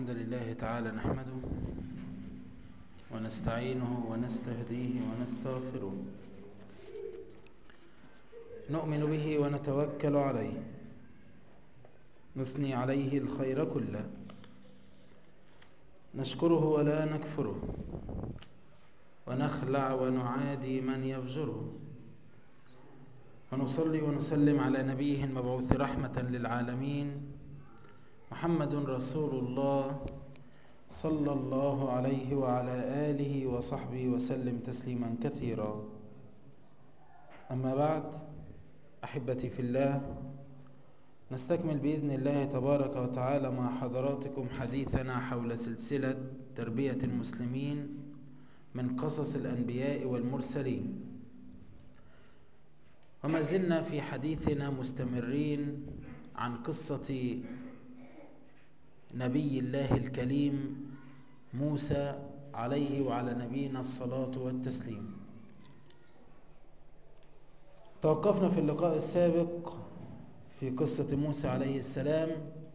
الحمد لله تعالى نحمده ونستعينه ونستهديه ونستغفره نؤمن به ونتوكل عليه نثني عليه الخير كله نشكره ولا نكفره ونخلع ونعادي من يفجره ونصلي ونسلم على نبيه المبعوث رحمة للعالمين محمد رسول الله صلى الله عليه وعلى آله وصحبه وسلم تسليما كثيرا أما بعد أحبتي في الله نستكمل بإذن الله تبارك وتعالى مع حضراتكم حديثنا حول سلسلة تربية المسلمين من قصص الأنبياء والمرسلين وما زلنا في حديثنا مستمرين عن قصة نبي الله الكليم موسى عليه وعلى نبينا الصلاة والتسليم توقفنا في اللقاء السابق في قصة موسى عليه السلام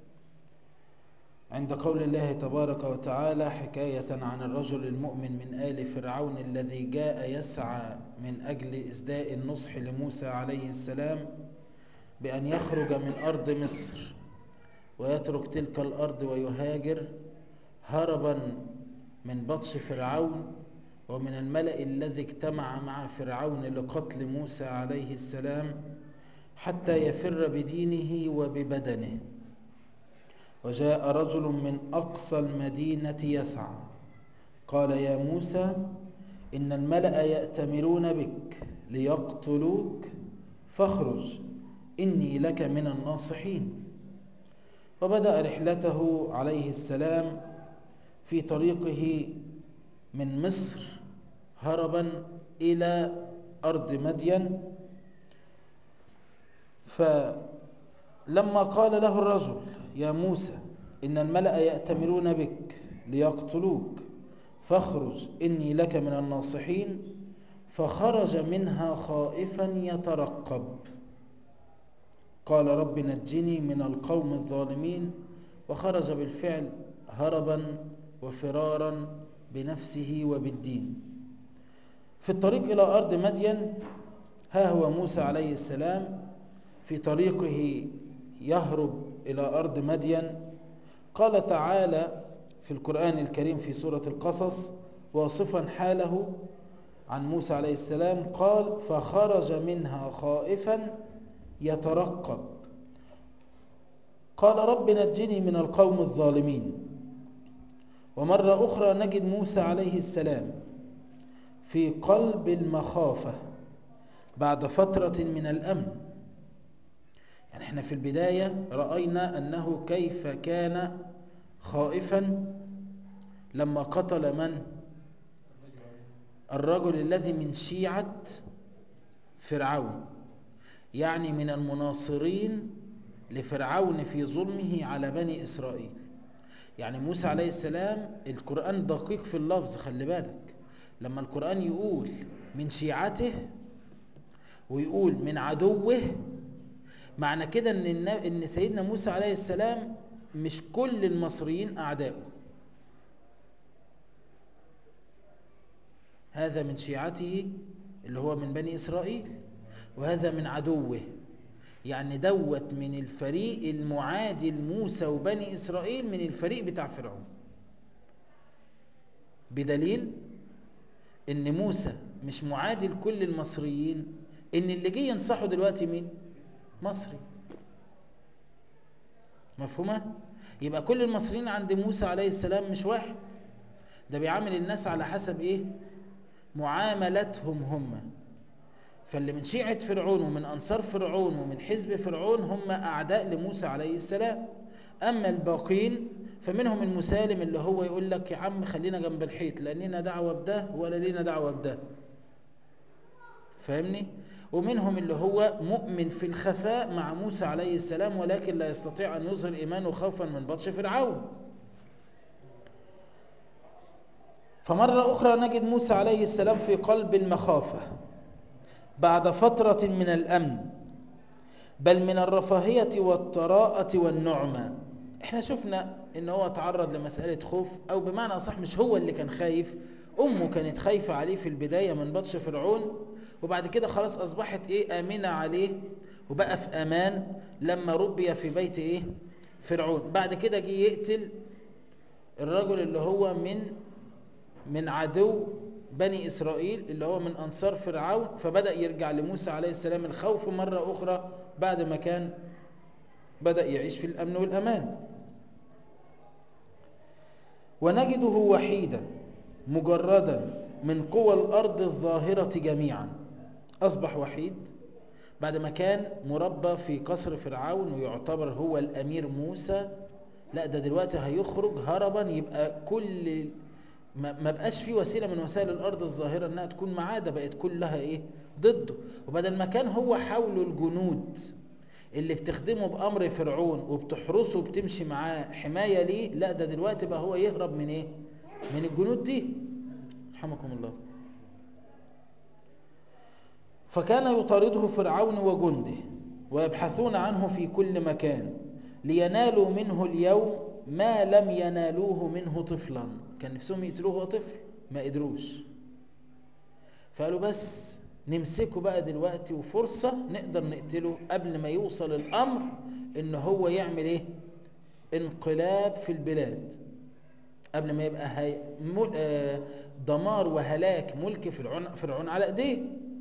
عند قول الله تبارك وتعالى حكاية عن الرجل المؤمن من آل فرعون الذي جاء يسعى من أجل إسداء النصح لموسى عليه السلام بأن يخرج من أرض مصر ويترك تلك الأرض ويهاجر هربا من بطش فرعون ومن الملأ الذي اجتمع مع فرعون لقتل موسى عليه السلام حتى يفر بدينه وببدنه وجاء رجل من أقصى المدينة يسعى قال يا موسى إن الملأ يأتمرون بك ليقتلوك فاخرج إني لك من الناصحين وبدأ رحلته عليه السلام في طريقه من مصر هربا إلى أرض مدين فلما قال له الرجل يا موسى إن الملأ يأتمرون بك ليقتلوك فاخرج إني لك من الناصحين فخرج منها خائفا يترقب قال رب نجني من القوم الظالمين وخرج بالفعل هربا وفرارا بنفسه وبالدين في الطريق إلى أرض مدين ها هو موسى عليه السلام في طريقه يهرب إلى أرض مدين قال تعالى في القرآن الكريم في سورة القصص واصفا حاله عن موسى عليه السلام قال فخرج منها خائفا يترقب قال رب نجني من القوم الظالمين ومرة أخرى نجد موسى عليه السلام في قلب المخافة بعد فترة من الأمن يعني احنا في البداية رأينا أنه كيف كان خائفا لما قتل من الرجل الذي من شيعة فرعون يعني من المناصرين لفرعون في ظلمه على بني إسرائيل يعني موسى عليه السلام القرآن دقيق في اللفظ خلي بالك لما القرآن يقول من شيعته ويقول من عدوه معنى كده ان ان سيدنا موسى عليه السلام مش كل المصريين اعدائه هذا من شيعته اللي هو من بني اسرائيل وهذا من عدوه يعني دوت من الفريق المعادي لموسى وبني اسرائيل من الفريق بتاع فرعون بدليل ان موسى مش معادي لكل المصريين ان اللي جه ينصحه دلوقتي مين مصري مفهومه يبقى كل المصريين عند موسى عليه السلام مش واحد ده بيعامل الناس على حسب ايه معاملتهم هم فاللي من شيعة فرعون ومن أنصار فرعون ومن حزب فرعون هم أعداء لموسى عليه السلام أما الباقين فمنهم المسالم اللي هو يقول لك يا عم خلينا جنب الحيط لا لنا دعوة بده ولا لنا دعوة بده فاهمني ومنهم اللي هو مؤمن في الخفاء مع موسى عليه السلام ولكن لا يستطيع أن يظهر إيمانه خوفا من بطش فرعون فمرة أخرى نجد موسى عليه السلام في قلب المخافة بعد فترة من الأمن بل من الرفاهية والطراءة والنعمة احنا شفنا ان هو تعرض لمسألة خوف او بمعنى اصح مش هو اللي كان خايف امه كانت خايفة عليه في البداية من بطش فرعون وبعد كده خلاص اصبحت ايه امنة عليه وبقى في امان لما ربي في بيت ايه فرعون بعد كده جه يقتل الرجل اللي هو من من عدو بني إسرائيل اللي هو من أنصار فرعون فبدأ يرجع لموسى عليه السلام الخوف مرة أخرى بعد ما كان بدأ يعيش في الأمن والأمان ونجده وحيدا مجردا من قوى الأرض الظاهرة جميعا أصبح وحيد بعد ما كان مربى في قصر فرعون ويعتبر هو الأمير موسى لا ده دلوقتي هيخرج هربا يبقى كل ما بقاش في وسيلة من وسائل الأرض الظاهرة انها تكون معاه ده بقت كلها ايه ضده وبدل ما كان هو حوله الجنود اللي بتخدمه بأمر فرعون وبتحرسه وبتمشي معاه حماية ليه لا ده دلوقتي بقى هو يهرب من ايه من الجنود دي رحمكم الله فكان يطارده فرعون وجنده ويبحثون عنه في كل مكان لينالوا منه اليوم ما لم ينالوه منه طفلا كان نفسهم يقتلوه هو طفل ما قدروش فقالوا بس نمسكه بقى دلوقتي وفرصة نقدر نقتله قبل ما يوصل الأمر إن هو يعمل إيه انقلاب في البلاد قبل ما يبقى هي... مل... آه دمار وهلاك ملك فرعون فرعون على ايديه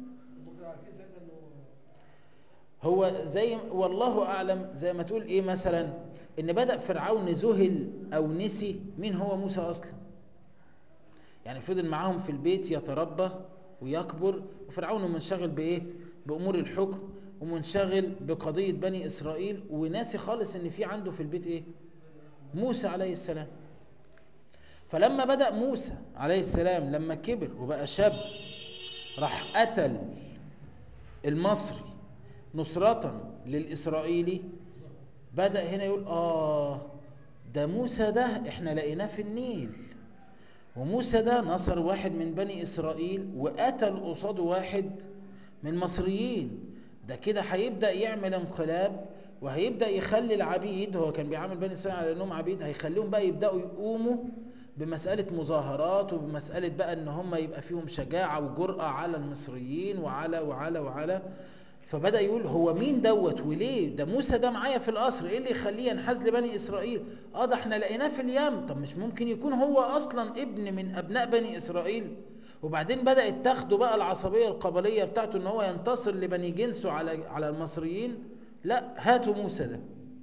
هو زي والله اعلم زي ما تقول ايه مثلا ان بدا فرعون ذهل او نسي مين هو موسى اصلا يعني فضل معاهم في البيت يتربى ويكبر وفرعون منشغل بايه بامور الحكم ومنشغل بقضيه بني اسرائيل وناسي خالص ان في عنده في البيت ايه موسى عليه السلام فلما بدا موسى عليه السلام لما كبر وبقى شاب راح قتل المصري نصرة للإسرائيلي بدأ هنا يقول آه ده موسى ده احنا لقيناه في النيل وموسى ده نصر واحد من بني إسرائيل وقتل قصاده واحد من المصريين ده كده هيبدأ يعمل انقلاب وهيبدأ يخلي العبيد هو كان بيعامل بني إسرائيل على أنهم عبيد هيخليهم بقى يبدأوا يقوموا بمسألة مظاهرات وبمسألة بقى ان هم يبقى فيهم شجاعة وجرأة على المصريين وعلى وعلى وعلى فبدأ يقول هو مين دوت وليه ده موسى ده معايا في القصر ايه اللي يخليه ينحاز لبني اسرائيل اه ده احنا لقيناه في اليم طب مش ممكن يكون هو اصلا ابن من ابناء بني اسرائيل وبعدين بدأت تاخده بقى العصبية القبلية بتاعته ان هو ينتصر لبني جنسه على على المصريين لا هاتوا موسى ده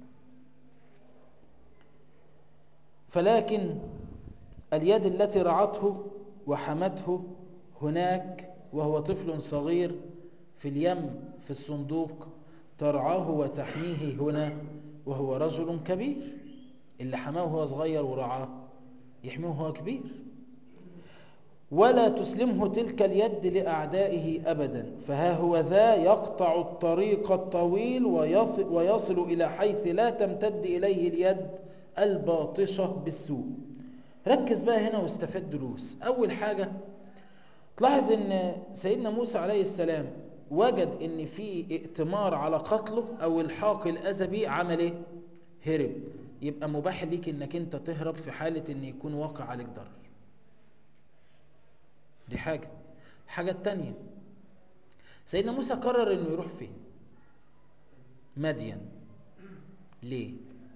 فلكن اليد التي رعته وحمته هناك وهو طفل صغير في اليم في الصندوق ترعاه وتحميه هنا وهو رجل كبير اللي حماه وهو صغير ورعاه يحميه وهو كبير ولا تسلمه تلك اليد لأعدائه أبدا فها هو ذا يقطع الطريق الطويل ويصل إلى حيث لا تمتد إليه اليد الباطشة بالسوء ركز بقى هنا واستفاد دروس أول حاجة تلاحظ ان سيدنا موسى عليه السلام وجد ان في ائتمار على قتله او الحاق الاذى بيه عمل ايه هرب يبقى مباح ليك انك انت تهرب في حالة ان يكون واقع عليك ضرر دي حاجة الحاجة التانية سيدنا موسى قرر انه يروح فين مدين ليه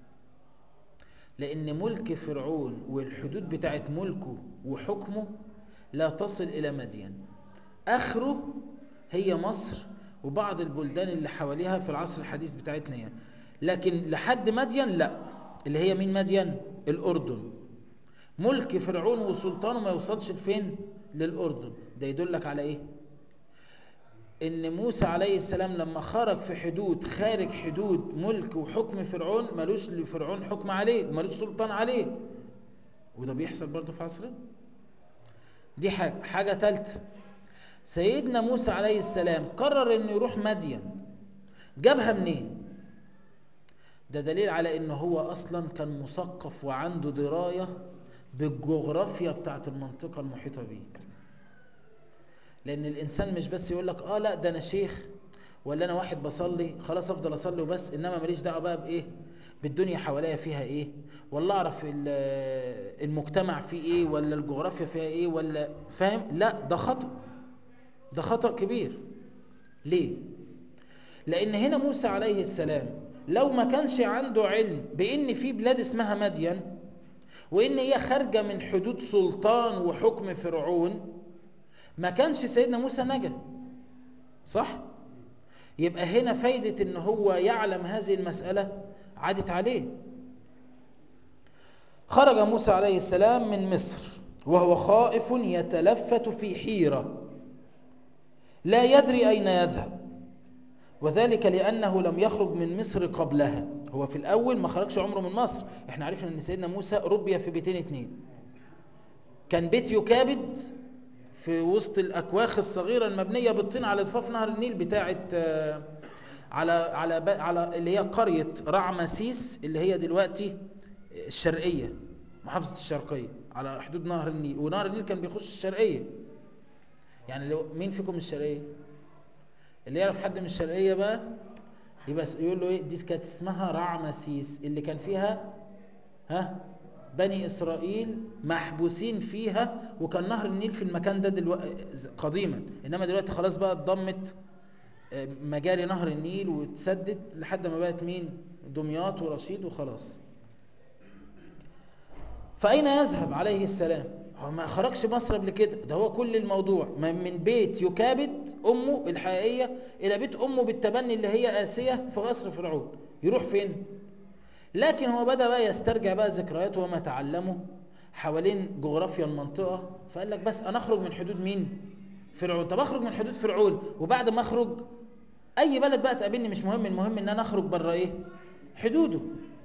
لان ملك فرعون والحدود بتاعت ملكه وحكمه لا تصل الى مدين اخره هي مصر وبعض البلدان اللي حواليها في العصر الحديث بتاعتنا يعني لكن لحد مدين لا اللي هي مين مدين الاردن ملك فرعون وسلطانه ما يوصلش لفين للاردن ده يدلك على ايه ان موسى عليه السلام لما خرج في حدود خارج حدود ملك وحكم فرعون ملوش لفرعون حكم عليه وملوش سلطان عليه وده بيحصل برضه في عصرنا دي حاجة حاجة تالتة سيدنا موسى عليه السلام قرر انه يروح مدين جابها منين ده دليل على انه هو اصلا كان مثقف وعنده دراية بالجغرافيا بتاعت المنطقة المحيطة بيه لان الانسان مش بس يقول لك اه لا ده انا شيخ ولا انا واحد بصلي خلاص افضل اصلي وبس انما ماليش دعوه بقى بايه بالدنيا حواليا فيها ايه ولا اعرف المجتمع فيه ايه ولا الجغرافيا فيها ايه ولا فاهم لا ده خطأ ده خطأ كبير ليه لان هنا موسى عليه السلام لو ما كانش عنده علم بان في بلاد اسمها مدين وان هي خارجة من حدود سلطان وحكم فرعون ما كانش سيدنا موسى نجا صح يبقى هنا فايدة ان هو يعلم هذه المسألة عادت عليه خرج موسى عليه السلام من مصر وهو خائف يتلفت في حيرة لا يدري أين يذهب وذلك لأنه لم يخرج من مصر قبلها هو في الأول ما خرجش عمره من مصر احنا عرفنا أن سيدنا موسى ربي في بيتين اتنين كان بيت يكابد في وسط الأكواخ الصغيرة المبنية بالطين على ضفاف نهر النيل بتاعة على على على اللي هي قرية رعمسيس اللي هي دلوقتي الشرقية محافظة الشرقية على حدود نهر النيل ونهر النيل كان بيخش الشرقية يعني لو مين فيكم من الشرقية اللي يعرف حد من الشرقية بقى يبقى يقول له ايه دي كانت اسمها رعمسيس اللي كان فيها ها بني إسرائيل محبوسين فيها وكان نهر النيل في المكان ده دلوقتي قديما إنما دلوقتي خلاص بقى اتضمت مجاري نهر النيل واتسدت لحد ما بقت مين دمياط ورشيد وخلاص فأين يذهب عليه السلام هو ما خرجش مصر قبل كده ده هو كل الموضوع من بيت يكابد أمه الحقيقية إلى بيت أمه بالتبني اللي هي آسية في غصر فرعون يروح فين لكن هو بدأ بقى يسترجع بقى ذكرياته وما تعلمه حوالين جغرافيا المنطقة فقال لك بس أنا أخرج من حدود مين فرعون طب أخرج من حدود فرعون وبعد ما أخرج أي بلد بقى تقابلني مش مهم المهم إن أنا أخرج بره إيه حدوده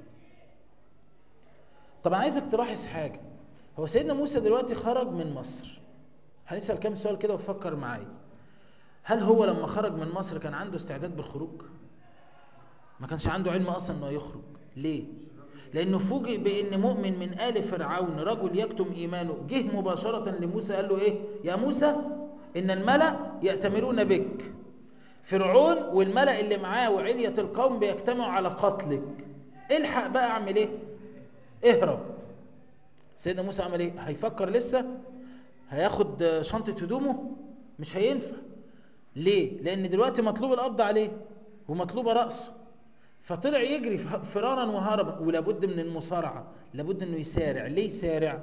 طب أنا عايزك تلاحظ حاجة هو سيدنا موسى دلوقتي خرج من مصر هنسأل كام سؤال كده وفكر معايا هل هو لما خرج من مصر كان عنده استعداد بالخروج ما كانش عنده علم أصلا أنه يخرج ليه لأنه فوجئ بأن مؤمن من آل فرعون رجل يكتم إيمانه جه مباشرة لموسى قال له إيه يا موسى إن الملأ يأتمرون بك فرعون والملأ اللي معاه وعلية القوم بيجتمعوا على قتلك الحق بقى اعمل ايه اهرب سيدنا موسى عمل ايه هيفكر لسه هياخد شنطة هدومه مش هينفع ليه لان دلوقتي مطلوب القبض عليه ومطلوب رأسه فطلع يجري فرارا وهربا ولابد من المصارعة لابد انه يسارع ليه يسارع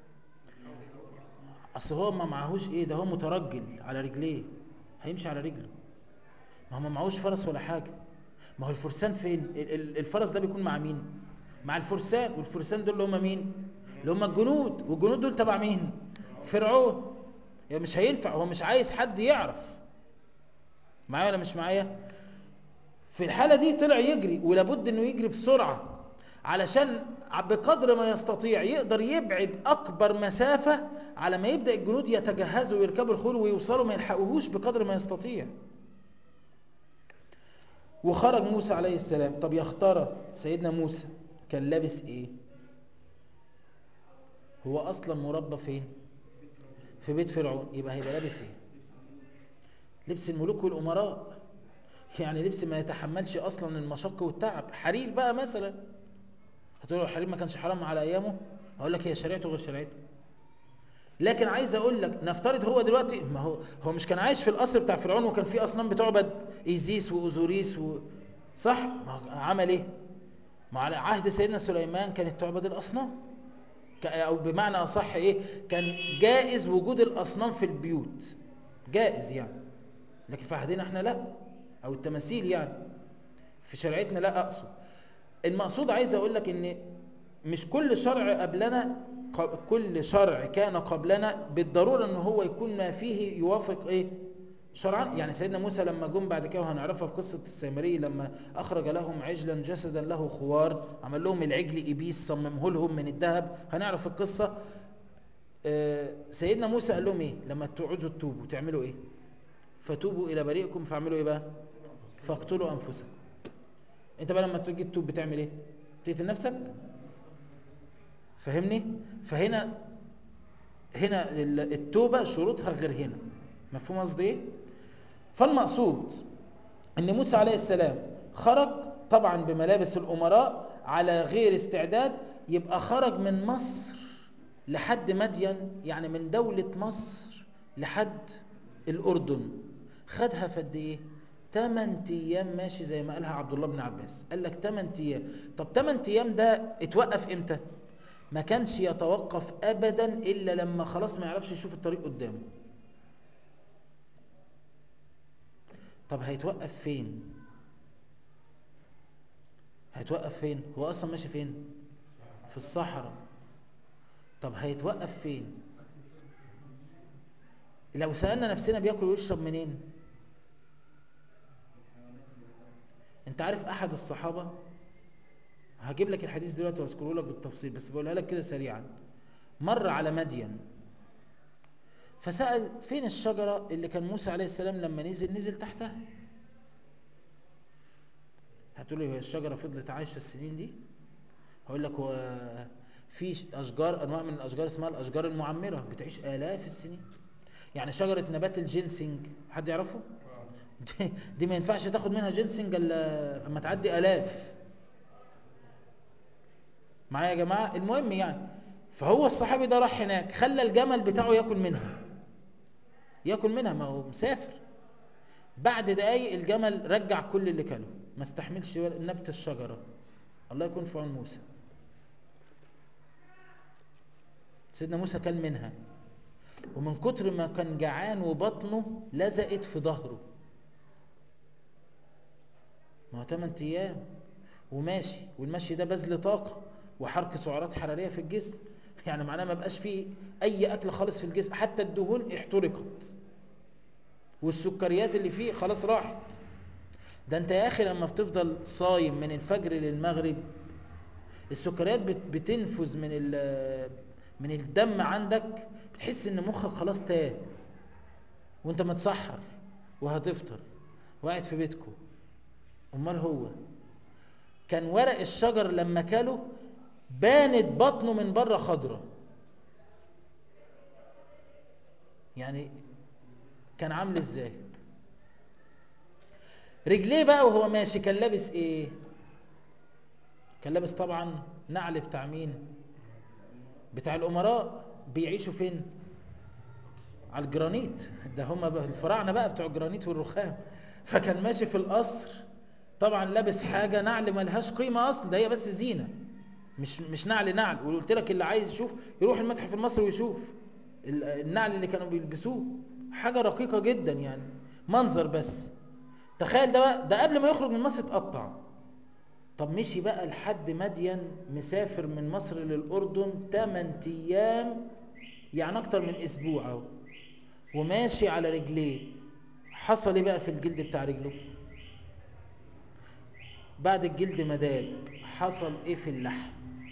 اصل هو ما معهوش ايه ده هو مترجل على رجليه هيمشي على رجله ما هو ما معهوش فرس ولا حاجة ما هو الفرسان فين الفرس ده بيكون مع مين مع الفرسان والفرسان دول اللي هم مين اللي هم الجنود والجنود دول تبع مين فرعون يعني مش هينفع هو مش عايز حد يعرف معايا ولا مش معايا في الحالة دي طلع يجري ولابد انه يجري بسرعة علشان بقدر ما يستطيع يقدر يبعد اكبر مسافة على ما يبدأ الجنود يتجهزوا ويركبوا الخيول ويوصلوا ما يلحقوهوش بقدر ما يستطيع وخرج موسى عليه السلام طب يختار سيدنا موسى كان لابس ايه هو اصلا مربى فين في بيت فرعون يبقى هيبقى لابس ايه لبس الملوك والامراء يعني لبس ما يتحملش اصلا المشق والتعب حرير بقى مثلا هتقول له الحرير ما كانش حرام على ايامه هقول لك هي شريعته غير شريعته لكن عايز اقول لك نفترض هو دلوقتي ما هو هو مش كان عايش في القصر بتاع فرعون وكان في اصنام بتعبد ايزيس واوزوريس و... صح ما عمل ايه ما على عهد سيدنا سليمان كانت تعبد الاصنام او بمعنى اصح ايه كان جائز وجود الاصنام في البيوت جائز يعني لكن في عهدنا احنا لا او التماثيل يعني في شريعتنا لا اقصد المقصود عايز اقول لك ان مش كل شرع قبلنا كل شرع كان قبلنا بالضرورة ان هو يكون ما فيه يوافق ايه شرعا يعني سيدنا موسى لما جم بعد كده وهنعرفها في قصة السامري لما اخرج لهم عجلا جسدا له خوار عمل لهم العجل ابيس صممه لهم من الذهب هنعرف القصة سيدنا موسى قال لهم ايه لما تعوزوا تتوبوا تعملوا ايه فتوبوا الى بريئكم فاعملوا ايه بقى فاقتلوا انفسكم انت بقى لما تيجي تتوب بتعمل ايه تقتل نفسك فهمني فهنا هنا التوبة شروطها غير هنا مفهوم قصدي ايه فالمقصود ان موسى عليه السلام خرج طبعا بملابس الامراء على غير استعداد يبقى خرج من مصر لحد مدين يعني من دولة مصر لحد الأردن خدها في قد إيه؟ 8 أيام ماشي زي ما قالها عبد الله بن عباس قال لك 8 أيام طب 8 أيام ده اتوقف إمتى؟ ما كانش يتوقف أبدا إلا لما خلاص ما يعرفش يشوف الطريق قدامه طب هيتوقف فين؟ هيتوقف فين؟ هو أصلا ماشي فين؟ في الصحراء طب هيتوقف فين؟ لو سألنا نفسنا بياكل ويشرب منين؟ انت عارف احد الصحابة هجيب لك الحديث دلوقتي واذكره لك بالتفصيل بس بقولها لك كده سريعا مر على مدين فسأل فين الشجرة اللي كان موسى عليه السلام لما نزل نزل تحتها هتقول لي هي الشجرة فضلت عايشة السنين دي هقول لك هو في اشجار انواع من الاشجار اسمها الاشجار المعمرة بتعيش الاف السنين يعني شجرة نبات الجنسنج حد يعرفه دي, دي ما ينفعش تاخد منها جنسنج الا اما تعدي الاف معايا يا جماعة المهم يعني فهو الصحابي ده راح هناك خلى الجمل بتاعه ياكل منها ياكل منها ما هو مسافر بعد دقايق الجمل رجع كل اللي كله ما استحملش نبت الشجرة الله يكون في عون موسى سيدنا موسى كل منها ومن كتر ما كان جعان وبطنه لزقت في ظهره ما هو 8 ايام وماشي والمشي ده بذل طاقه وحرق سعرات حراريه في الجسم يعني معناه ما بقاش فيه اي اكل خالص في الجسم حتى الدهون احترقت والسكريات اللي فيه خلاص راحت ده انت يا اخي لما بتفضل صايم من الفجر للمغرب السكريات بتنفذ من من الدم عندك بتحس ان مخك خلاص تاه وانت متسحر وهتفطر وقاعد في بيتكم امال هو كان ورق الشجر لما كله بانت بطنه من بره خضره يعني كان عامل ازاي رجليه بقى وهو ماشي كان لابس ايه كان لابس طبعا نعل بتاع مين بتاع الامراء بيعيشوا فين على الجرانيت ده هم الفراعنه بقى بتوع الجرانيت والرخام فكان ماشي في القصر طبعا لابس حاجه نعل ملهاش قيمه اصلا ده هي بس زينه مش مش نعل نعل وقلت لك اللي عايز يشوف يروح المتحف المصري ويشوف النعل اللي كانوا بيلبسوه حاجه رقيقه جدا يعني منظر بس تخيل ده بقى ده قبل ما يخرج من مصر اتقطع طب مشي بقى لحد مدين مسافر من مصر للاردن 8 ايام يعني اكتر من اسبوع اهو وماشي على رجليه حصل ايه بقى في الجلد بتاع رجله بعد الجلد ما داب حصل ايه في اللحم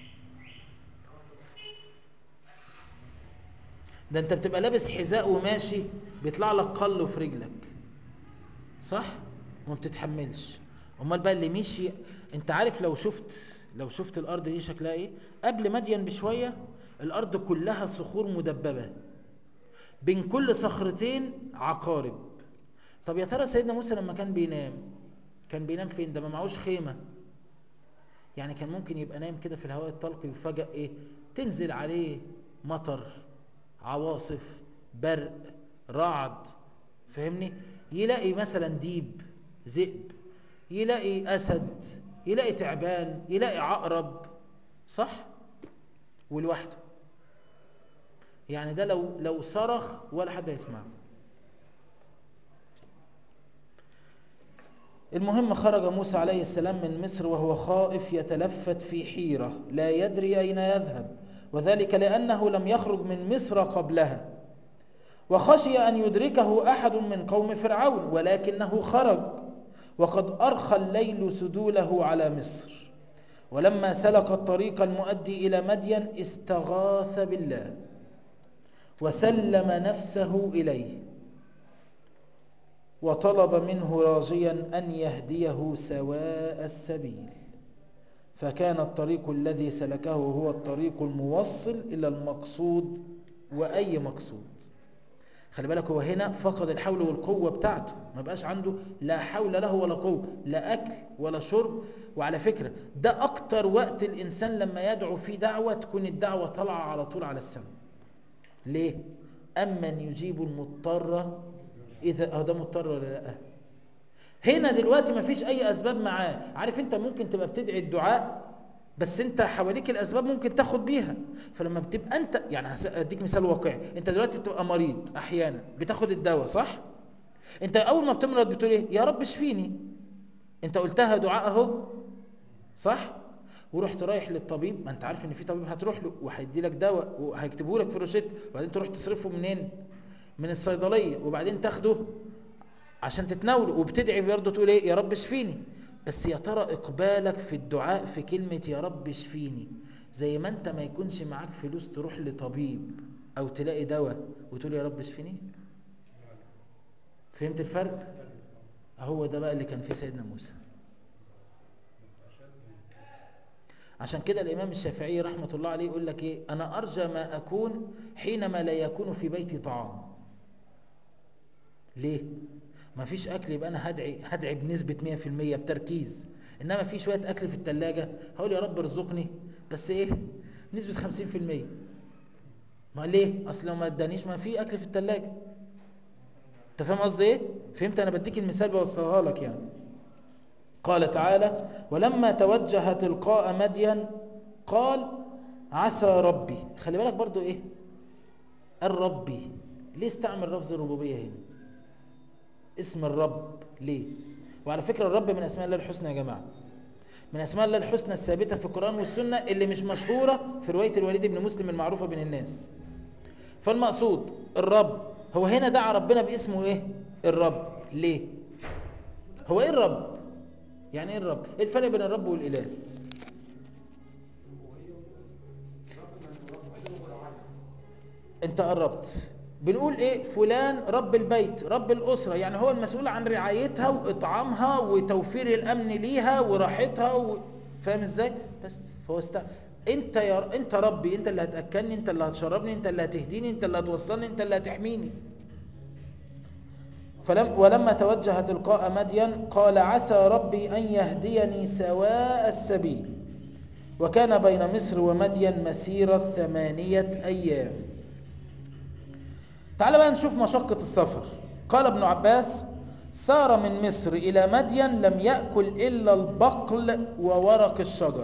ده انت بتبقى لابس حذاء وماشي بيطلع لك قلو في رجلك صح وما بتتحملش امال بقى اللي مشي انت عارف لو شفت لو شفت الارض دي شكلها ايه قبل مدين بشويه الارض كلها صخور مدببه بين كل صخرتين عقارب طب يا ترى سيدنا موسى لما كان بينام كان بينام فين ده ما معهوش خيمه يعني كان ممكن يبقى نايم كده في الهواء الطلقي وفجأة ايه تنزل عليه مطر عواصف برق رعد فاهمني يلاقي مثلا ديب ذئب يلاقي اسد يلاقي تعبان يلاقي عقرب صح ولوحده يعني ده لو لو صرخ ولا حد هيسمعه المهم خرج موسى عليه السلام من مصر وهو خائف يتلفت في حيرة لا يدري أين يذهب وذلك لأنه لم يخرج من مصر قبلها وخشي أن يدركه أحد من قوم فرعون ولكنه خرج وقد أرخى الليل سدوله على مصر ولما سلك الطريق المؤدي إلى مدين استغاث بالله وسلم نفسه إليه وطلب منه راجيا أن يهديه سواء السبيل فكان الطريق الذي سلكه هو الطريق الموصل إلى المقصود وأي مقصود خلي بالك هو هنا فقد الحول والقوة بتاعته ما بقاش عنده لا حول له ولا قوة لا أكل ولا شرب وعلى فكرة ده أكتر وقت الإنسان لما يدعو فيه دعوة تكون الدعوة طالعة على طول على السماء ليه؟ أمن يجيب المضطر إذا أه ده مضطر ولا لا هنا دلوقتي ما فيش أي أسباب معاه عارف أنت ممكن تبقى بتدعي الدعاء بس انت حواليك الاسباب ممكن تاخد بيها فلما بتبقى انت يعني هديك مثال واقعي انت دلوقتي بتبقى مريض احيانا بتاخد الدواء صح انت اول ما بتمرض بتقول ايه يا رب اشفيني انت قلتها دعاء اهو صح ورحت رايح للطبيب ما انت عارف ان في طبيب هتروح له وهيدي لك دواء وهيكتبه لك في روشته وبعدين تروح تصرفه منين من الصيدليه وبعدين تاخده عشان تتناوله وبتدعي برضه تقول ايه يا رب اشفيني بس يا ترى اقبالك في الدعاء في كلمة يا رب اشفيني زي ما انت ما يكونش معاك فلوس تروح لطبيب او تلاقي دواء وتقول يا رب اشفيني فهمت الفرق هو ده بقى اللي كان فيه سيدنا موسى عشان كده الامام الشافعي رحمة الله عليه يقول لك ايه انا ارجى ما اكون حينما لا يكون في بيتي طعام ليه ما فيش اكل يبقى انا هدعي هدعي بنسبه 100% بتركيز انما في شويه اكل في الثلاجه هقول يا رب ارزقني بس ايه نسبه 50% ما ليه اصل لو ما ادانيش ما في اكل في الثلاجه انت فاهم قصدي ايه فهمت انا بديك المثال بوصلها لك يعني قال تعالى ولما توجه تلقاء مدين قال عسى ربي خلي بالك برضو ايه الربي ليه استعمل لفظ الربوبيه هنا اسم الرب ليه وعلى فكرة الرب من أسماء الله الحسنى يا جماعة من أسماء الله الحسنى الثابتة في القرآن والسنة اللي مش مشهورة في رواية الوليد بن مسلم المعروفة بين الناس فالمقصود الرب هو هنا دعا ربنا باسمه ايه الرب ليه هو ايه الرب يعني ايه الرب ايه الفرق بين الرب والاله انت قربت بنقول ايه فلان رب البيت رب الاسره يعني هو المسؤول عن رعايتها واطعامها وتوفير الامن ليها وراحتها و... فاهم ازاي بس فهو است... انت يا انت ربي انت اللي هتاكلني انت اللي هتشربني انت اللي هتهديني انت اللي هتوصلني انت اللي هتحميني فلم ولما توجه تلقاء مدين قال عسى ربي ان يهديني سواء السبيل وكان بين مصر ومدين مسيره ثمانيه ايام تعال بقى نشوف مشقة السفر قال ابن عباس سار من مصر إلى مدين لم يأكل إلا البقل وورق الشجر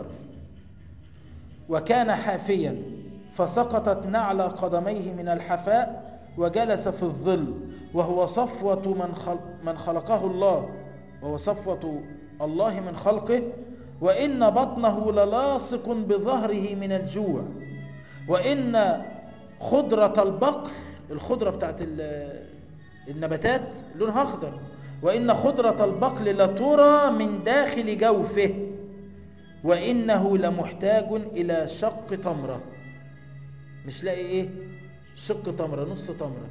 وكان حافيا فسقطت نعل قدميه من الحفاء وجلس في الظل وهو صفوة من, خل من خلقه الله وهو صفوة الله من خلقه وإن بطنه للاصق بظهره من الجوع وإن خضرة البقل الخضرة بتاعت النباتات لونها أخضر وإن خضرة البقل لترى من داخل جوفه وإنه لمحتاج إلى شق تمرة مش لاقي إيه شق تمرة نص تمرة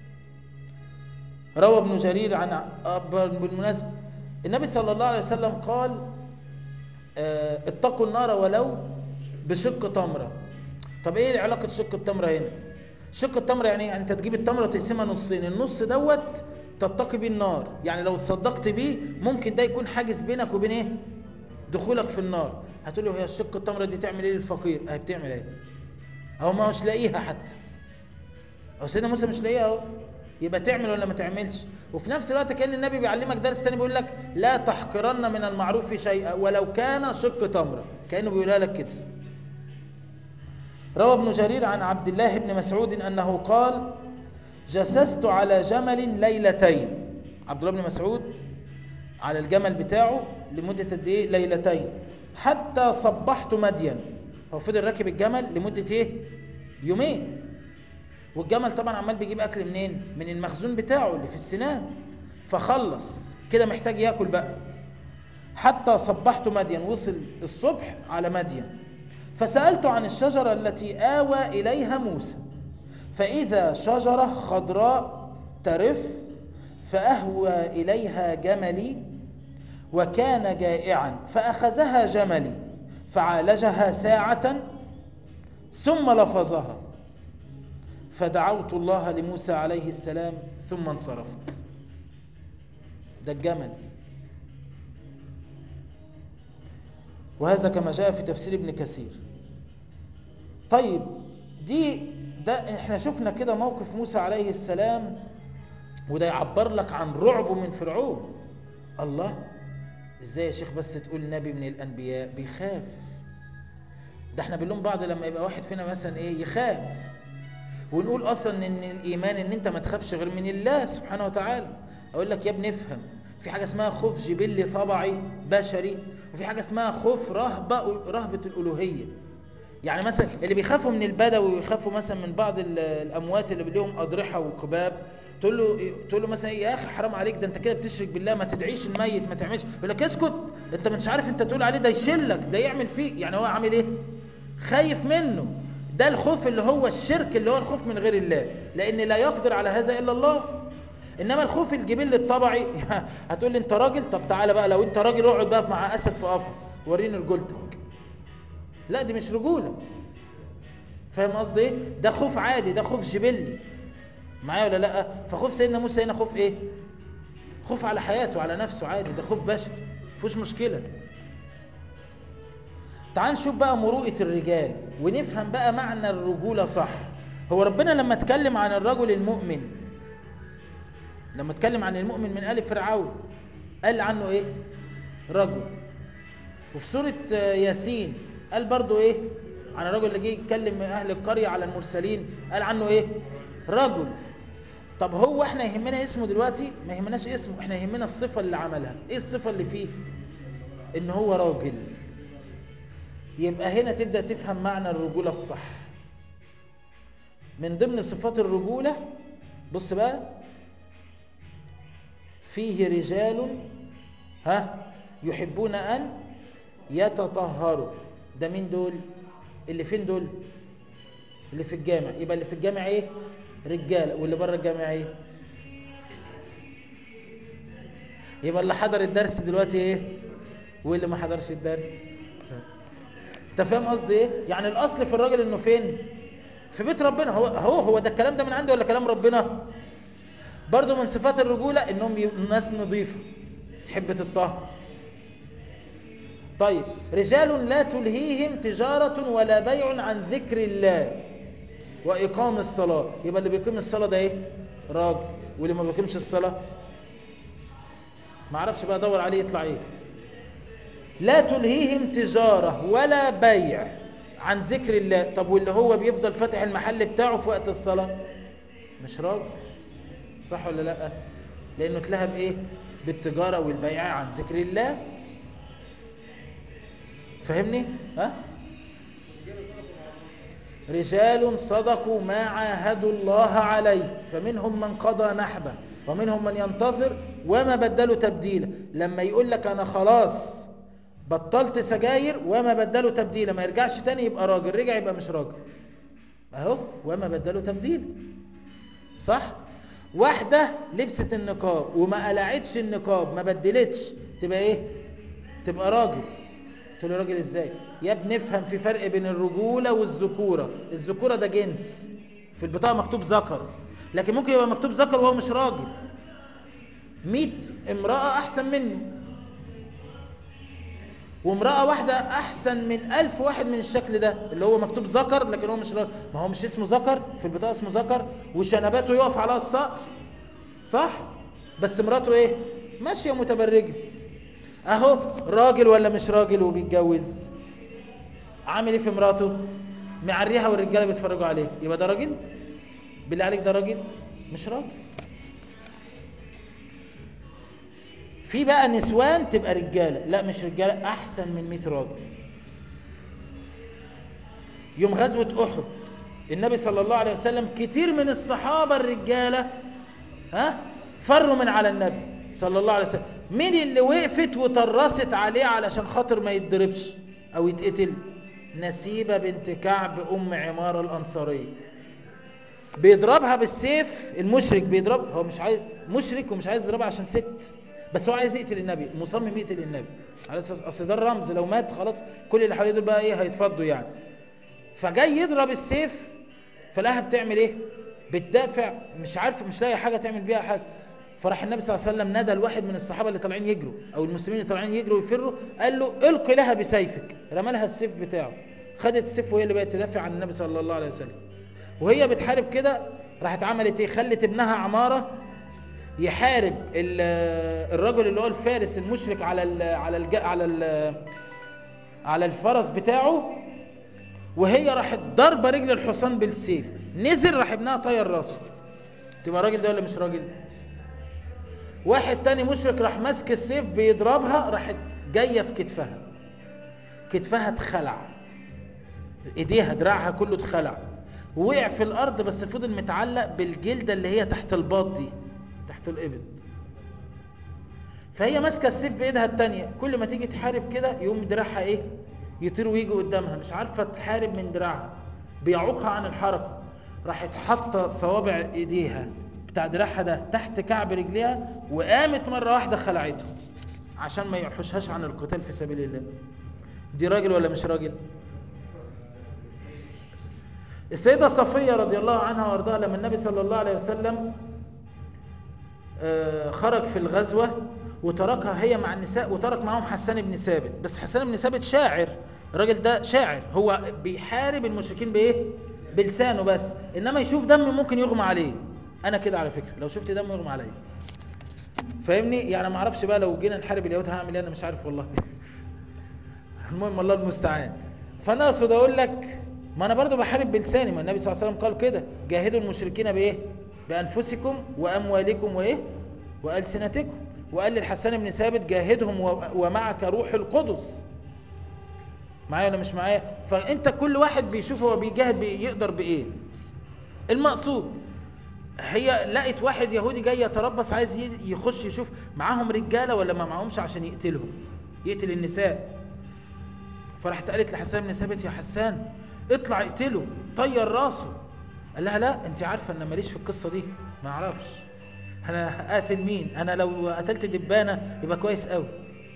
روى ابن جرير عن بالمناسبة النبي صلى الله عليه وسلم قال اه اتقوا النار ولو بشق تمرة طب ايه علاقة شق التمرة هنا شق التمر يعني يعني انت تجيب التمره وتقسمها نصين النص دوت تتقي بيه النار يعني لو تصدقت بيه ممكن ده يكون حاجز بينك وبين ايه دخولك في النار هتقول له هي الشق التمره دي تعمل ايه للفقير اهي بتعمل ايه اهو ما هوش لاقيها حتى اهو سيدنا موسى مش لاقيها اهو يبقى تعمل ولا ما تعملش وفي نفس الوقت كان النبي بيعلمك درس تاني بيقول لك لا تحقرن من المعروف شيئا ولو كان شق تمره كانه بيقولها لك كده روى ابن جرير عن عبد الله بن مسعود أنه قال جثثت على جمل ليلتين عبد الله بن مسعود على الجمل بتاعه لمدة قد ايه ليلتين حتى صبحت مدين هو فضل راكب الجمل لمدة ايه يومين والجمل طبعا عمال بيجيب اكل منين من المخزون بتاعه اللي في السنان فخلص كده محتاج ياكل بقى حتى صبحت مدين وصل الصبح على مدين فسألت عن الشجرة التي آوى إليها موسى فإذا شجرة خضراء ترف فأهوى إليها جملي وكان جائعا فأخذها جملي فعالجها ساعة ثم لفظها فدعوت الله لموسى عليه السلام ثم انصرفت ده الجمل وهذا كما جاء في تفسير ابن كثير طيب دي ده احنا شفنا كده موقف موسى عليه السلام وده يعبر لك عن رعبه من فرعون الله ازاي يا شيخ بس تقول نبي من الانبياء بيخاف ده احنا بنلوم بعض لما يبقى واحد فينا مثلا ايه يخاف ونقول اصلا ان الايمان ان انت ما تخافش غير من الله سبحانه وتعالى اقول لك يا ابني افهم في حاجه اسمها خوف جبلي طبعي بشري وفي حاجه اسمها خوف رهبه رهبه الالوهيه يعني مثلا اللي بيخافوا من البدوي ويخافوا مثلا من بعض الاموات اللي لهم اضرحه وقباب تقول له تقول له مثلا يا اخي حرام عليك ده انت كده بتشرك بالله ما تدعيش الميت ما تعملش يقول لك اسكت انت مش عارف انت تقول عليه ده يشلك ده يعمل فيك يعني هو عامل ايه خايف منه ده الخوف اللي هو الشرك اللي هو الخوف من غير الله لان لا يقدر على هذا الا الله انما الخوف الجبل الطبعي هتقول لي انت راجل طب تعالى بقى لو انت راجل اقعد بقى مع اسد في قفص وريني رجولتك لا دي مش رجوله فاهم قصدي ايه ده خوف عادي ده خوف جبلي معايا ولا لا فخوف سيدنا موسى هنا خوف ايه خوف على حياته على نفسه عادي ده خوف بشري مفيش مشكله تعال نشوف بقى مروءة الرجال ونفهم بقى معنى الرجولة صح هو ربنا لما اتكلم عن الرجل المؤمن لما اتكلم عن المؤمن من آل فرعون قال عنه ايه رجل وفي سورة ياسين قال برضو ايه عن الرجل اللي جه يتكلم اهل القرية على المرسلين قال عنه ايه رجل طب هو احنا يهمنا اسمه دلوقتي ما يهمناش اسمه احنا يهمنا الصفة اللي عملها ايه الصفة اللي فيه ان هو راجل يبقى هنا تبدأ تفهم معنى الرجولة الصح من ضمن صفات الرجولة بص بقى فيه رجال ها يحبون أن يتطهروا ده مين دول اللي فين دول اللي في الجامع يبقى اللي في الجامع ايه رجالة واللي بره الجامع ايه يبقى اللي حضر الدرس دلوقتي ايه واللي ما حضرش الدرس انت فاهم قصدي ايه يعني الاصل في الراجل انه فين في بيت ربنا هو هو هو ده الكلام ده من عنده ولا كلام ربنا برضه من صفات الرجوله انهم ناس نظيفه تحب تطهر طيب رجال لا تلهيهم تجارة ولا بيع عن ذكر الله وإقام الصلاة يبقى اللي بيقيم الصلاة ده ايه راجل واللي ما بيقيمش الصلاة ما عرفش بقى ادور عليه يطلع ايه لا تلهيهم تجارة ولا بيع عن ذكر الله طب واللي هو بيفضل فاتح المحل بتاعه في وقت الصلاة مش راجل صح ولا لا لانه اتلهى بايه بالتجارة والبيع عن ذكر الله فهمني ها رجال صدقوا ما عاهدوا الله عليه فمنهم من قضى نحبه ومنهم من ينتظر وما بدلوا تبديلا لما يقول لك انا خلاص بطلت سجاير وما بدلوا تبديلا ما يرجعش تاني يبقى راجل رجع يبقى مش راجل اهو وما بدلوا تبديلا صح واحدة لبست النقاب وما قلعتش النقاب ما بدلتش تبقى ايه تبقى راجل قلت له راجل ازاي يا ابني افهم في فرق بين الرجولة والذكورة الذكورة ده جنس في البطاقة مكتوب ذكر لكن ممكن يبقى مكتوب ذكر وهو مش راجل 100 امرأة احسن منه وامرأة واحدة أحسن من ألف واحد من الشكل ده اللي هو مكتوب ذكر لكن هو مش راجل ما هو مش اسمه ذكر في البطاقة اسمه ذكر وشنباته يقف على الصقر صح بس مراته ايه ماشية متبرجة اهو راجل ولا مش راجل وبيتجوز عامل ايه في مراته معريها والرجاله بيتفرجوا عليه يبقى ده راجل بالله عليك ده راجل مش راجل في بقى نسوان تبقى رجاله لا مش رجاله احسن من 100 راجل يوم غزوه احد النبي صلى الله عليه وسلم كتير من الصحابه الرجاله ها فروا من على النبي صلى الله عليه وسلم مين اللي وقفت وطرست عليه علشان خاطر ما يتضربش او يتقتل نسيبة بنت كعب ام عمارة الانصارية بيضربها بالسيف المشرك بيضرب هو مش عايز مشرك ومش عايز يضربها عشان ست بس هو عايز يقتل النبي مصمم يقتل النبي على اساس اصل ده الرمز لو مات خلاص كل اللي حواليه دول بقى ايه هيتفضوا يعني فجاي يضرب السيف فلاها بتعمل ايه بتدافع مش عارف مش لاقي حاجه تعمل بيها حاجه فراح النبي صلى الله عليه وسلم نادى الواحد من الصحابه اللي طالعين يجروا او المسلمين اللي طالعين يجروا ويفروا قال له القي لها بسيفك رمى لها السيف بتاعه خدت السيف وهي اللي بقت تدافع عن النبي صلى الله عليه وسلم وهي بتحارب كده راحت عملت ايه خلت ابنها عماره يحارب الرجل اللي هو الفارس المشرك على ال على ال على ال على الفرس بتاعه وهي راحت ضربه رجل الحصان بالسيف نزل راح ابنها طير راسه تبقى راجل ده ولا مش راجل واحد تاني مشرك راح ماسك السيف بيضربها راحت جايه في كتفها كتفها اتخلع ايديها دراعها كله اتخلع ووقع في الارض بس فضل متعلق بالجلده اللي هي تحت الباط دي تحت الابط فهي ماسكه السيف بايدها التانية كل ما تيجي تحارب كده يقوم دراعها ايه يطير ويجي قدامها مش عارفه تحارب من دراعها بيعوقها عن الحركه راحت حاطه صوابع ايديها بتاع دراعها ده تحت كعب رجليها وقامت مره واحده خلعته عشان ما يحوشهاش عن القتال في سبيل الله دي راجل ولا مش راجل السيدة صفية رضي الله عنها وارضاها لما النبي صلى الله عليه وسلم خرج في الغزوة وتركها هي مع النساء وترك معهم حسان بن ثابت بس حسان بن ثابت شاعر الراجل ده شاعر هو بيحارب المشركين بايه بلسانه بس انما يشوف دم ممكن يغمى عليه انا كده على فكرة لو شفت دم يغمى عليه فاهمني يعني ما اعرفش بقى لو جينا نحارب اليهود هعمل ايه انا مش عارف والله المهم الله المستعان فانا اقصد اقول لك ما انا برضو بحارب بلساني ما النبي صلى الله عليه وسلم قال كده جاهدوا المشركين بايه بانفسكم واموالكم وايه والسنتكم وقال للحسان بن ثابت جاهدهم ومعك روح القدس معايا ولا مش معايا فانت كل واحد بيشوف هو بيجاهد بيقدر بايه المقصود هي لقت واحد يهودي جاي يتربص عايز يخش يشوف معاهم رجاله ولا ما معاهمش عشان يقتلهم يقتل النساء فراحت قالت لحسان بن ثابت يا حسان اطلع اقتله طير راسه قال لها لا انت عارفه ان ماليش في القصه دي ما اعرفش انا قاتل مين انا لو قتلت دبانه يبقى كويس قوي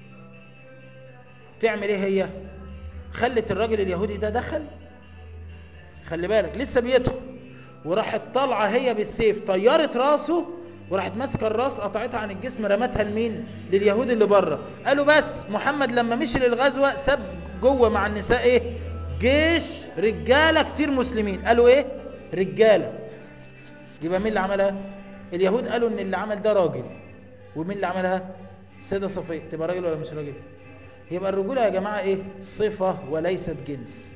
تعمل ايه هي خلت الراجل اليهودي ده دخل خلي بالك لسه بيدخل وراحت طالعه هي بالسيف طيرت راسه وراحت ماسكه الراس قطعتها عن الجسم رمتها لمين لليهود اللي بره قالوا بس محمد لما مشي للغزوه ساب جوه مع النساء ايه جيش رجاله كتير مسلمين قالوا ايه رجاله يبقى مين اللي عملها اليهود قالوا ان اللي عمل ده راجل ومين اللي عملها السيده صفيه تبقى راجل ولا مش راجل يبقى الرجوله يا جماعه ايه صفه وليست جنس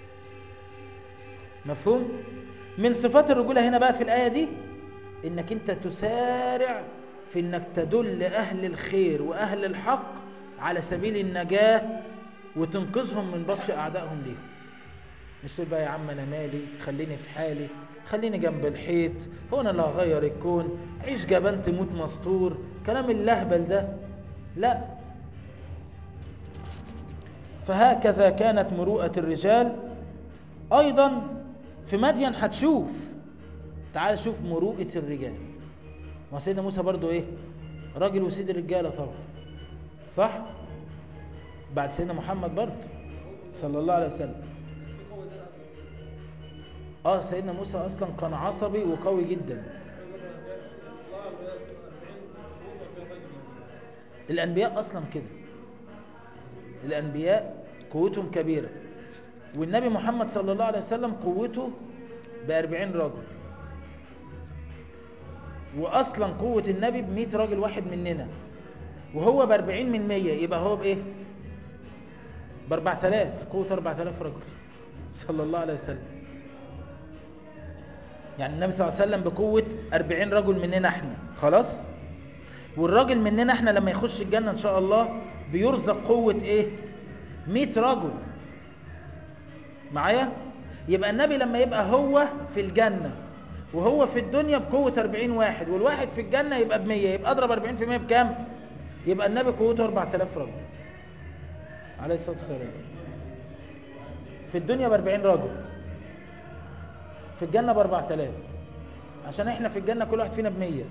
مفهوم من صفات الرجوله هنا بقى في الايه دي انك انت تسارع في انك تدل اهل الخير واهل الحق على سبيل النجاه وتنقذهم من بطش اعدائهم ليهم مش تقول بقى يا عم انا مالي خليني في حالي خليني جنب الحيط هو انا اللي هغير الكون عيش جبان تموت مستور كلام اللهبل ده لا فهكذا كانت مروءة الرجال ايضا في مدين هتشوف تعال شوف مروءة الرجال ما سيدنا موسى برضو ايه راجل وسيد الرجالة طبعا صح بعد سيدنا محمد برضو صلى الله عليه وسلم اه سيدنا موسى اصلا كان عصبي وقوي جدا الانبياء اصلا كده الانبياء قوتهم كبيرة والنبي محمد صلى الله عليه وسلم قوته بأربعين رجل واصلا قوة النبي بمئة راجل واحد مننا وهو بأربعين من مية يبقى هو بايه باربع تلاف قوة اربع تلاف رجل صلى الله عليه وسلم يعني النبي صلى الله عليه وسلم بقوة 40 رجل مننا احنا خلاص والراجل مننا احنا لما يخش الجنة ان شاء الله بيرزق قوة ايه 100 رجل معايا يبقى النبي لما يبقى هو في الجنة وهو في الدنيا بقوة 40 واحد والواحد في الجنة يبقى ب 100 يبقى اضرب 40% بكام يبقى النبي قوته 4000 رجل عليه الصلاة والسلام في الدنيا ب 40 رجل في الجنة ب 4000 عشان احنا في الجنة كل واحد فينا ب 100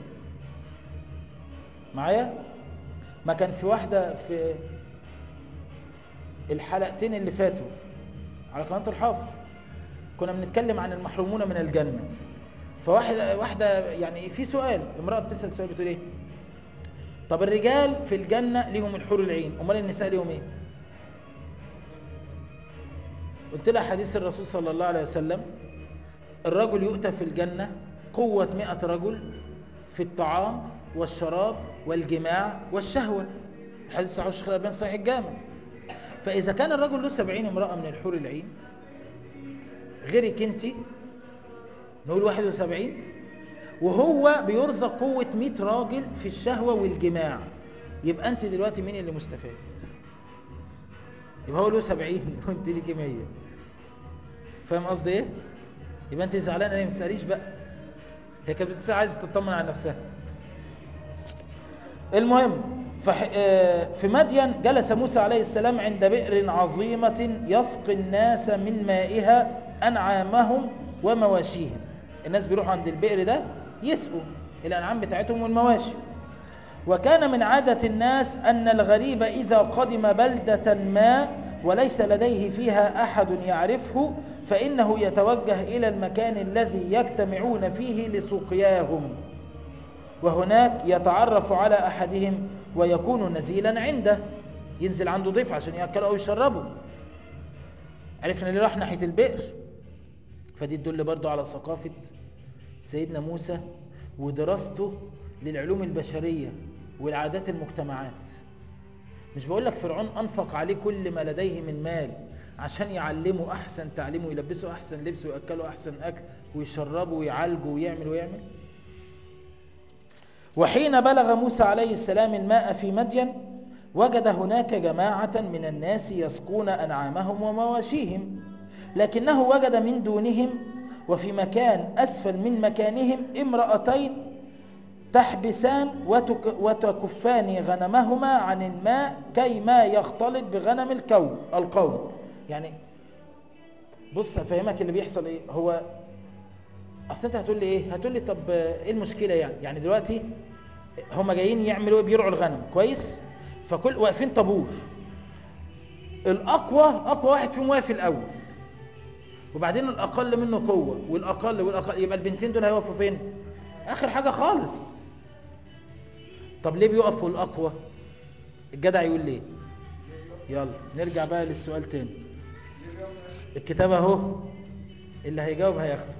معايا ما كان في واحدة في الحلقتين اللي فاتوا على قناة الحافظ كنا بنتكلم عن المحرومون من الجنة فواحدة واحدة يعني في سؤال امرأة بتسأل سؤال بتقول ايه طب الرجال في الجنة ليهم الحور العين امال النساء ليهم ايه قلت لها حديث الرسول صلى الله عليه وسلم الرجل يؤتى في الجنة قوة مئة رجل في الطعام والشراب والجماع والشهوة الحديث صحيح الشيخ الألباني صحيح الجامع فإذا كان الرجل له سبعين امرأة من الحور العين غيرك انت نقول 71 وهو بيرزق قوة 100 راجل في الشهوة والجماع يبقى انت دلوقتي مين اللي مستفاد يبقى هو له 70 وانت ليكي 100 فاهم قصدي ايه يبقى انت زعلانه ليه ما تساليش بقى هي كانت بتسال عايزه تطمن على نفسها المهم فح... آه، في مدين جلس موسى عليه السلام عند بئر عظيمة يسقي الناس من مائها أنعامهم ومواشيهم الناس بيروحوا عند البئر ده يسقوا الأنعام بتاعتهم والمواشي وكان من عادة الناس أن الغريب إذا قدم بلدة ما وليس لديه فيها أحد يعرفه فإنه يتوجه إلى المكان الذي يجتمعون فيه لسقياهم وهناك يتعرف على أحدهم ويكون نزيلا عنده ينزل عنده ضيف عشان يأكلوا أو يشربوا عرفنا ليه راح ناحية البئر فدي تدل برضو على ثقافة سيدنا موسى ودراسته للعلوم البشرية والعادات المجتمعات مش بقول لك فرعون أنفق عليه كل ما لديه من مال عشان يعلمه أحسن تعليم ويلبسه أحسن لبس ويأكله أحسن أكل ويشربه ويعالجه ويعمل ويعمل وحين بلغ موسى عليه السلام الماء في مدين وجد هناك جماعة من الناس يسقون أنعامهم ومواشيهم لكنه وجد من دونهم وفي مكان أسفل من مكانهم امرأتين تحبسان وتك وتكفان غنمهما عن الماء كي ما يختلط بغنم الكون القوم يعني بص افهمك اللي بيحصل ايه هو اصل انت هتقول لي ايه هتقول لي طب ايه المشكله يعني يعني دلوقتي هم جايين يعملوا ايه بيرعوا الغنم كويس فكل واقفين طابور الاقوى اقوى واحد فيهم واقف الاول وبعدين الاقل منه قوه والاقل والاقل يبقى البنتين دول هيقفوا فين اخر حاجه خالص طب ليه بيقفوا الاقوى الجدع يقول ليه يلا نرجع بقى للسؤال تاني الكتاب اهو اللي هيجاوب هياخده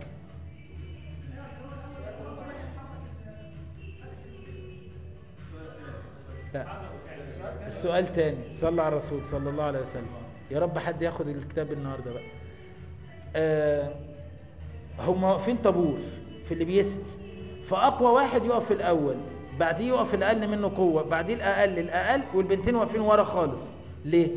لا السؤال تاني صلى على الرسول صلى الله عليه وسلم يا رب حد ياخد الكتاب النهارده بقى آه هم واقفين طابور في اللي بيسأل فأقوى واحد يقف في الأول بعديه يقف الأقل منه قوة بعديه الأقل الأقل والبنتين واقفين ورا خالص ليه؟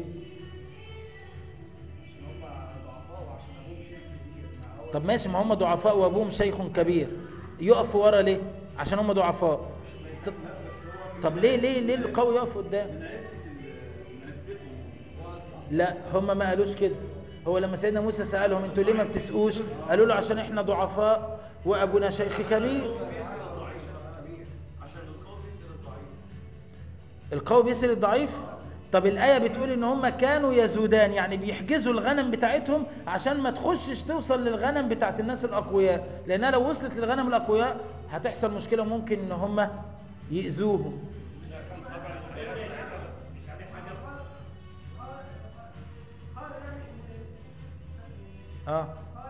طب ماشي ما هم ضعفاء وابوهم شيخ كبير يقفوا ورا ليه؟ عشان هم ضعفاء طب, طب ليه ليه ليه القوي يقف قدام؟ لا هم ما قالوش كده هو لما سيدنا موسى سألهم انتوا ليه ما بتسقوش قالوا له عشان احنا ضعفاء وابونا شيخ كبير القوي بيسأل الضعيف طب الآية بتقول ان هم كانوا يزودان يعني بيحجزوا الغنم بتاعتهم عشان ما تخشش توصل للغنم بتاعت الناس الأقوياء لأنها لو وصلت للغنم الأقوياء هتحصل مشكلة ممكن ان هم يأذوهم اه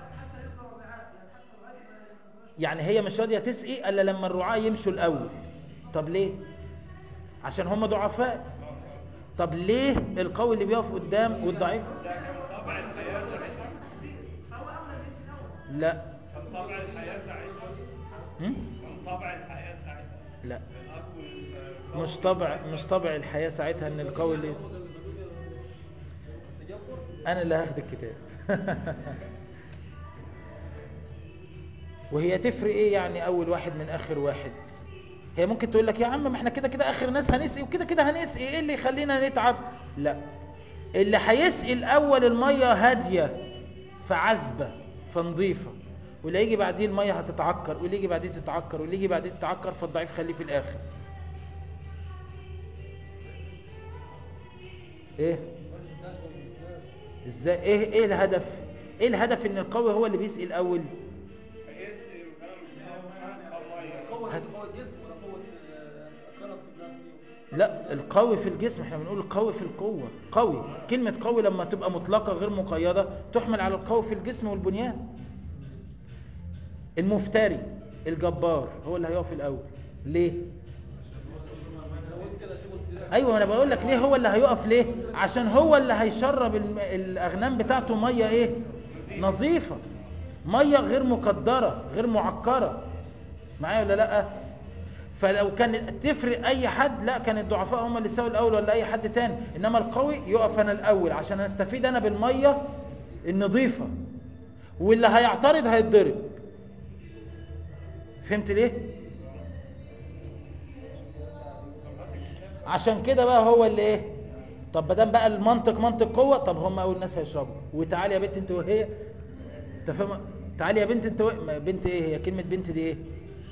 يعني هي مش راضيه تسقي الا لما الرعاة يمشوا الاول طب ليه عشان هم ضعفاء طب ليه القوي اللي بيقف قدام والضعيف لا كان طبع الحياة ساعتها هم؟ كان طبع الحياة ساعتها لا الأقوى مش طبع مش طبع الحياة ساعتها ان القوي اللي يسقي انا اللي هاخد الكتاب وهي تفرق ايه يعني اول واحد من اخر واحد هي ممكن تقول لك يا عم ما احنا كده كده اخر ناس هنسقي وكده كده هنسقي ايه اللي يخلينا نتعب لا اللي هيسقي الاول الميه هاديه فعذبه فنظيفه واللي يجي بعديه الميه هتتعكر واللي يجي بعديه تتعكر واللي يجي بعديه تتعكر فالضعيف خليه في الاخر ايه ازاي ايه ايه الهدف ايه الهدف ان القوي هو اللي بيسقي الاول هيسقي الغنم لا القوي في الجسم احنا بنقول القوي في القوة قوي كلمة قوي لما تبقى مطلقة غير مقيدة تحمل على القوي في الجسم والبنيان المفتري الجبار هو اللي هيقف الاول ليه ايوه انا بقول لك ليه هو اللي هيقف ليه عشان هو اللي هيشرب الم- الاغنام بتاعته ميه ايه نظيفه ميه غير مقدره غير معكره معايا ولا لا فلو كان تفرق اي حد لا كان الضعفاء هم اللي يساووا الاول ولا اي حد تاني انما القوي يقف انا الاول عشان استفيد انا بالميه النظيفه واللي هيعترض هيتضرب فهمت ليه عشان كده بقى هو اللي ايه طب ما دام بقى المنطق منطق قوه طب هم اول ناس هيشربوا وتعالي يا بنت انت وهي انت فاهم تعالي يا بنت انت و... ما بنت ايه هي كلمه بنت دي ايه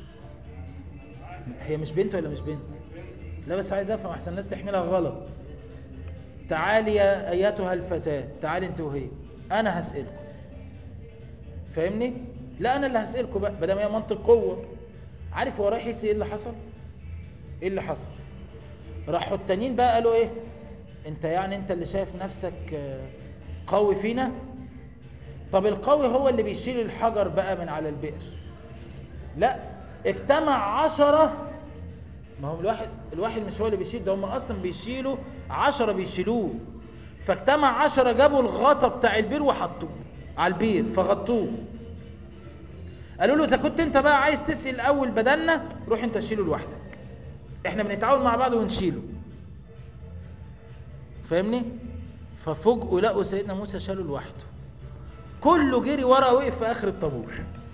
هي مش بنت ولا مش بنت لا بس عايز افهم احسن الناس تحملها غلط تعالي يا ايتها الفتاه تعالي انت وهي انا هسالكم فاهمني لا انا اللي هسالكم بقى بدل ما هي منطق قوه عارف هو رايح يسال ايه اللي حصل ايه اللي حصل راحوا التانيين بقى قالوا ايه انت يعني انت اللي شايف نفسك آه، قوي فينا طب القوي هو اللي بيشيل الحجر بقى من على البئر لا اجتمع عشرة ما هم الواحد الواحد مش هو اللي بيشيل ده هم اصلا بيشيلوا عشرة بيشيلوه فاجتمع عشرة جابوا الغطا بتاع البير وحطوه على البير فغطوه قالوا له اذا كنت انت بقى عايز تسال اول بدلنا روح انت شيله لوحدك احنا بنتعاون مع بعض ونشيله فاهمني ففوجئوا لقوا سيدنا موسى شاله لوحده كله جري ورا وقف في اخر الطابور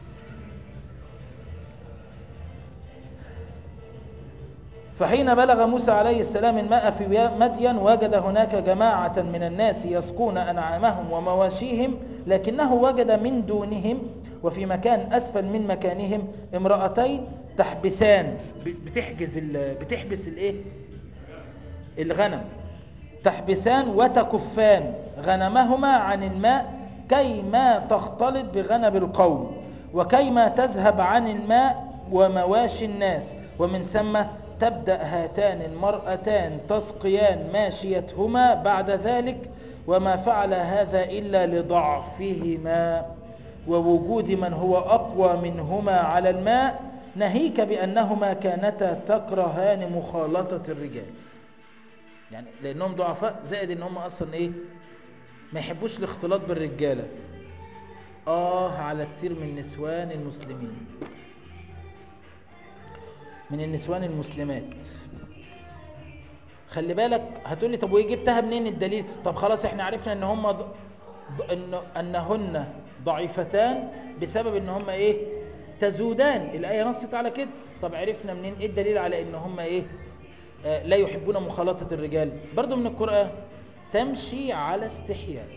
فحين بلغ موسى عليه السلام الماء في مدين وجد هناك جماعة من الناس يسقون أنعامهم ومواشيهم لكنه وجد من دونهم وفي مكان أسفل من مكانهم امرأتين تحبسان بتحجز ال- بتحبس الايه الغنم تحبسان وتكفان غنمهما عن الماء كيما تختلط بغنم القوم وكيما تذهب عن الماء ومواشي الناس ومن ثم تبدأ هاتان المرأتان تسقيان ماشيتهما بعد ذلك وما فعل هذا إلا لضعفهما ووجود من هو أقوى منهما على الماء ناهيك بأنهما كانتا تكرهان مخالطة الرجال يعني لأنهم ضعفاء زائد أن هم أصلا إيه ما يحبوش الاختلاط بالرجالة آه على كتير من نسوان المسلمين من النسوان المسلمات خلي بالك هتقولي طب وايه جبتها منين الدليل طب خلاص احنا عرفنا ان هم ض... ض... إن... انهن ضعيفتان بسبب ان هم ايه تزودان الايه نصت على كده طب عرفنا منين ايه الدليل على ان هم ايه آه لا يحبون مخالطه الرجال برضو من القران تمشي على استحياء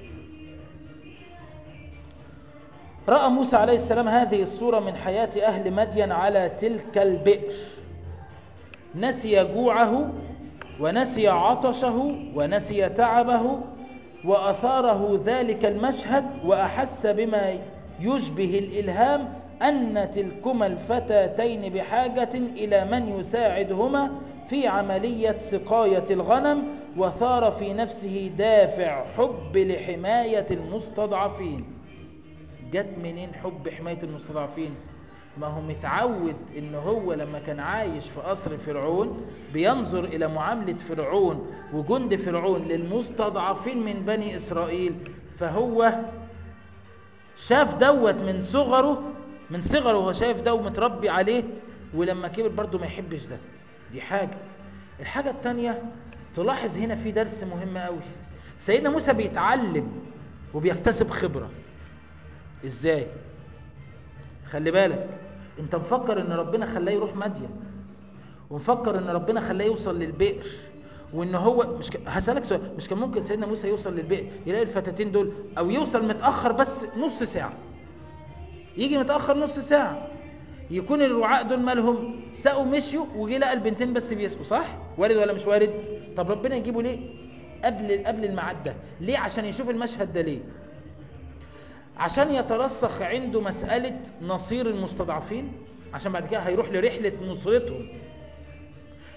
راى موسى عليه السلام هذه الصوره من حياه اهل مدين على تلك البئر نسي جوعه ونسي عطشه ونسي تعبه وأثاره ذلك المشهد وأحس بما يشبه الإلهام أن تلكما الفتاتين بحاجة إلى من يساعدهما في عملية سقاية الغنم وثار في نفسه دافع حب لحماية المستضعفين جت منين حب حماية المستضعفين ما هو متعود ان هو لما كان عايش في قصر فرعون بينظر الى معاملة فرعون وجند فرعون للمستضعفين من بني اسرائيل فهو شاف دوت من صغره من صغره هو شايف ده ومتربي عليه ولما كبر برضه ما يحبش ده دي حاجة الحاجة التانية تلاحظ هنا في درس مهم قوي سيدنا موسى بيتعلم وبيكتسب خبرة ازاي خلي بالك انت مفكر ان ربنا خلاه يروح مدين ومفكر ان ربنا خلاه يوصل للبئر وان هو مش ك... هسألك سؤال مش كان ممكن سيدنا موسى يوصل للبئر يلاقي الفتاتين دول او يوصل متأخر بس نص ساعة يجي متأخر نص ساعة يكون الرعاء دول مالهم سقوا مشيوا وجي لقى البنتين بس بيسقوا صح وارد ولا مش وارد طب ربنا يجيبه ليه قبل قبل الميعاد ده ليه عشان يشوف المشهد ده ليه عشان يترسخ عنده مسألة نصير المستضعفين عشان بعد كده هيروح لرحلة نصرتهم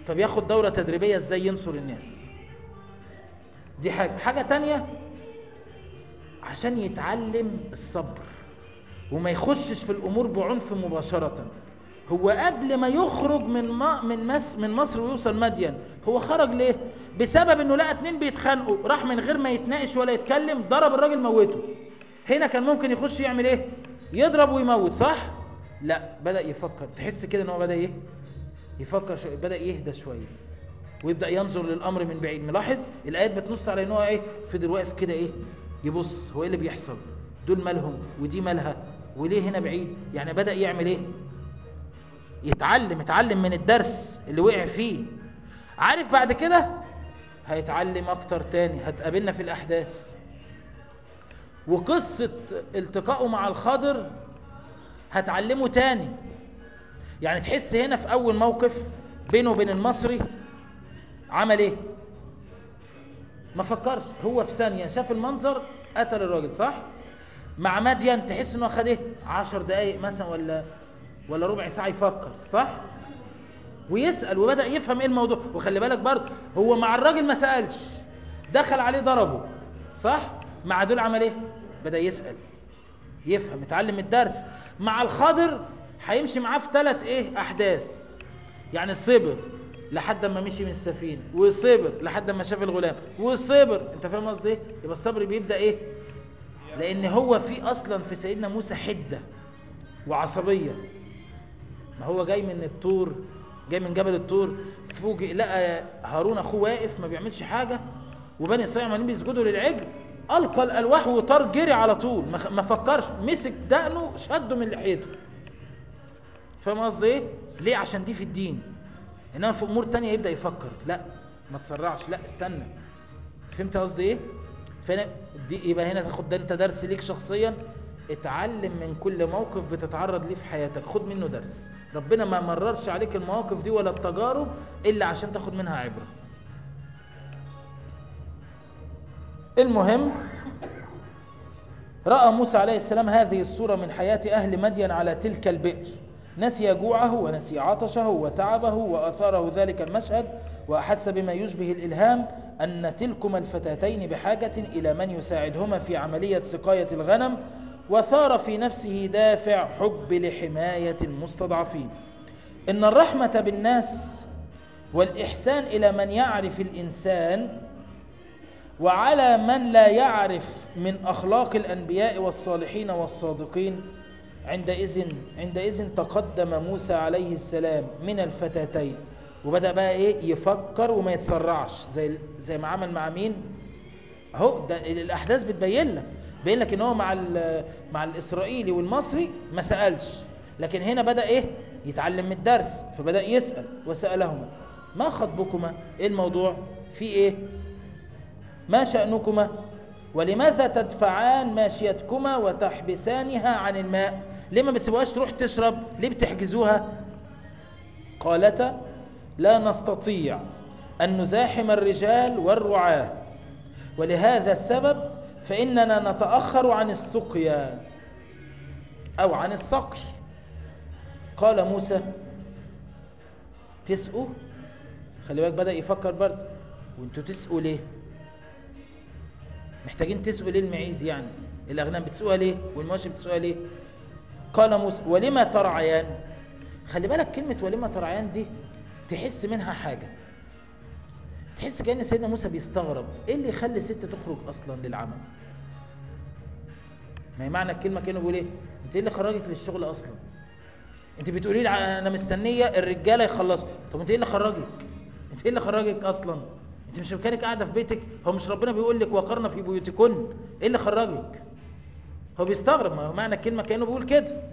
فبياخد دورة تدريبية ازاي ينصر الناس دي حاجة حاجة تانية عشان يتعلم الصبر وما يخشش في الامور بعنف مباشرة هو قبل ما يخرج من ما من مس من مصر ويوصل مدين هو خرج ليه بسبب انه لقى اتنين بيتخانقوا راح من غير ما يتناقش ولا يتكلم ضرب الراجل موته هنا كان ممكن يخش يعمل ايه يضرب ويموت صح لا بدأ يفكر تحس كده ان هو بدأ ايه يفكر شوية بدأ يهدى شوية ويبدأ ينظر للأمر من بعيد ملاحظ الآيات بتنص على ان هو ايه فضل واقف كده ايه يبص هو ايه اللي بيحصل دول مالهم ودي مالها وليه هنا بعيد يعني بدأ يعمل ايه يتعلم يتعلم من الدرس اللي وقع فيه عارف بعد كده هيتعلم اكتر تاني هتقابلنا في الاحداث وقصة التقائه مع الخضر هتعلمه تاني يعني تحس هنا في اول موقف بينه وبين المصري عمل ايه ما فكرش هو في ثانية شاف المنظر قتل الراجل صح مع مدين تحس انه خد ايه عشر دقايق مثلا ولا ولا ربع ساعة يفكر صح ويسأل وبدأ يفهم ايه الموضوع وخلي بالك برضه هو مع الراجل ما سألش دخل عليه ضربه صح مع دول عمل ايه بدأ يسأل يفهم يتعلم الدرس مع الخضر هيمشي معاه في ثلاث ايه احداث يعني صبر لحد ما مشي من السفينه وصبر لحد ما شاف الغلام وصبر انت فاهم قصدي ايه يبقى الصبر بيبدا ايه لان هو في اصلا في سيدنا موسى حده وعصبيه ما هو جاي من الطور جاي من جبل الطور فوجئ لقى هارون اخوه واقف ما بيعملش حاجه وبني اسرائيل عمالين بيسجدوا للعجل القى الالواح وطار جري على طول ما ما فكرش مسك دقنه شده من لحيته فاهم قصدي ايه ليه عشان دي في الدين انما في امور تانية يبدا يفكر لا ما تسرعش لا استنى فهمت قصدي ايه فهنا دي يبقى هنا تاخد ده انت درس ليك شخصيا اتعلم من كل موقف بتتعرض ليه في حياتك خد منه درس ربنا ما مررش عليك المواقف دي ولا التجارب الا عشان تاخد منها عبره المهم راى موسى عليه السلام هذه الصوره من حياه اهل مدين على تلك البئر نسي جوعه ونسي عطشه وتعبه واثاره ذلك المشهد واحس بما يشبه الالهام ان تلكما الفتاتين بحاجه الى من يساعدهما في عمليه سقايه الغنم وثار في نفسه دافع حب لحمايه المستضعفين ان الرحمه بالناس والاحسان الى من يعرف الانسان وعلى من لا يعرف من اخلاق الانبياء والصالحين والصادقين عندئذ عندئذ تقدم موسى عليه السلام من الفتاتين وبدا بقى ايه يفكر وما يتسرعش زي زي ما عمل مع مين اهو ده الاحداث بتبين لك بين لك ان هو مع مع الاسرائيلي والمصري ما سالش لكن هنا بدا ايه يتعلم من الدرس فبدا يسال وسالهما ما خطبكما ايه الموضوع في ايه ما شأنكما ولماذا تدفعان ماشيتكما وتحبسانها عن الماء ليه ما بتسيبوهاش تروح تشرب ليه بتحجزوها قالتا لا نستطيع أن نزاحم الرجال والرعاة ولهذا السبب فإننا نتأخر عن السقيا أو عن السقي قال موسى تسقوا خلي بالك بدأ يفكر برضه وانتوا تسقوا ليه محتاجين تسقوا ليه المعيز يعني الاغنام بتسقوها ليه والمواشي بتسقوها ليه قال موسى ولما ترعيان خلي بالك كلمة ولما ترعيان دي تحس منها حاجة تحس كأن سيدنا موسى بيستغرب ايه اللي يخلي ست تخرج اصلا للعمل ما هي معنى الكلمة كأنه بيقول ايه انت ايه اللي خرجك للشغل اصلا انت بتقولي لي انا مستنية الرجالة يخلصوا طب انت ايه اللي خرجك انت ايه اللي خرجك اصلا انت مش مكانك قاعده في بيتك هو مش ربنا بيقول لك وقرنا في بيوتكن ايه اللي خرجك هو بيستغرب ما هو معنى الكلمه كانه بيقول كده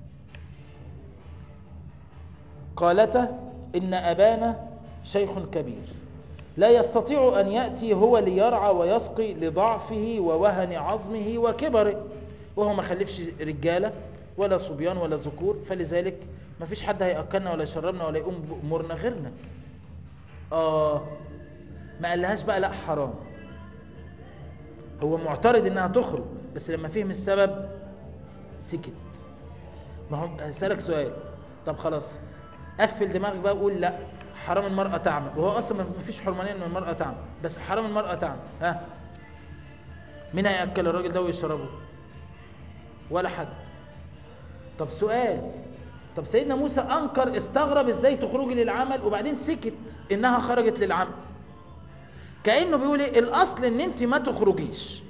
قالتا ان ابانا شيخ كبير لا يستطيع ان ياتي هو ليرعى ويسقي لضعفه ووهن عظمه وكبره وهو ما خلفش رجاله ولا صبيان ولا ذكور فلذلك ما فيش حد هياكلنا ولا يشربنا ولا يقوم بامورنا غيرنا اه ما قالهاش بقى لا حرام هو معترض انها تخرج بس لما فهم السبب سكت ما هو هسألك سؤال طب خلاص قفل دماغك بقى وقول لا حرام المرأة تعمل وهو أصلا ما فيش حرمانية إن المرأة تعمل بس حرام المرأة تعمل ها مين هيأكل الراجل ده ويشربه ولا حد طب سؤال طب سيدنا موسى أنكر استغرب إزاي تخرجي للعمل وبعدين سكت إنها خرجت للعمل كأنه بيقول إيه الأصل إن أنت ما تخرجيش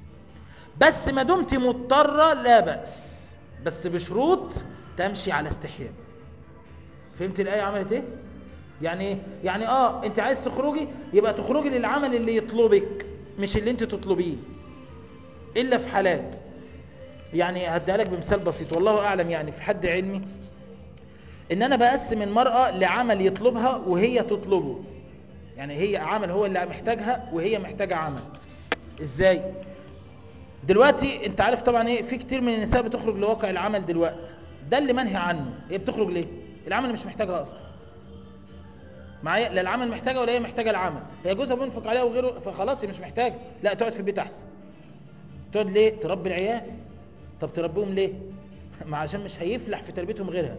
بس ما دمت مضطرة لا بأس بس بشروط تمشي على استحياء فهمت الآية عملت إيه؟ يعني إيه؟ يعني آه أنت عايز تخرجي يبقى تخرجي للعمل اللي يطلبك مش اللي أنت تطلبيه إلا في حالات يعني هديها لك بمثال بسيط والله أعلم يعني في حد علمي إن أنا بقسم المرأة لعمل يطلبها وهي تطلبه يعني هي عمل هو اللي محتاجها وهي محتاجة عمل إزاي؟ دلوقتي انت عارف طبعا ايه في كتير من النساء بتخرج لواقع العمل دلوقتي ده اللي منهي عنه هي بتخرج ليه العمل مش محتاجها اصلا معايا لا العمل محتاجه ولا هي محتاجه العمل هي جوزها بينفق عليها وغيره فخلاص هي مش محتاجه لا تقعد في البيت احسن تقعد ليه تربي العيال طب تربيهم ليه ما عشان مش هيفلح في تربيتهم غيرها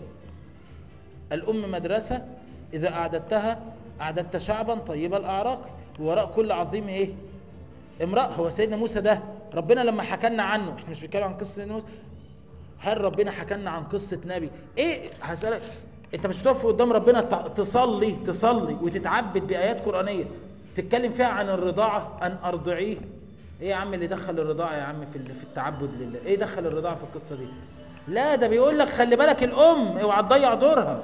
الام مدرسه اذا اعددتها اعددت شعبا طيب الاعراق ووراء كل عظيم ايه امرأة هو سيدنا موسى ده ربنا لما حكلنا عنه احنا مش بنتكلم عن قصة سيدنا موسى هل ربنا حكلنا عن قصة نبي ايه هسألك انت مش بتقف قدام ربنا ت- تصلي تصلي وتتعبد بآيات قرآنية تتكلم فيها عن الرضاعة ان ارضعيه ايه يا عم اللي دخل الرضاعة يا عم في ال- في التعبد لله ايه دخل الرضاعة في القصة دي لا ده بيقول لك خلي بالك الام اوعى تضيع دورها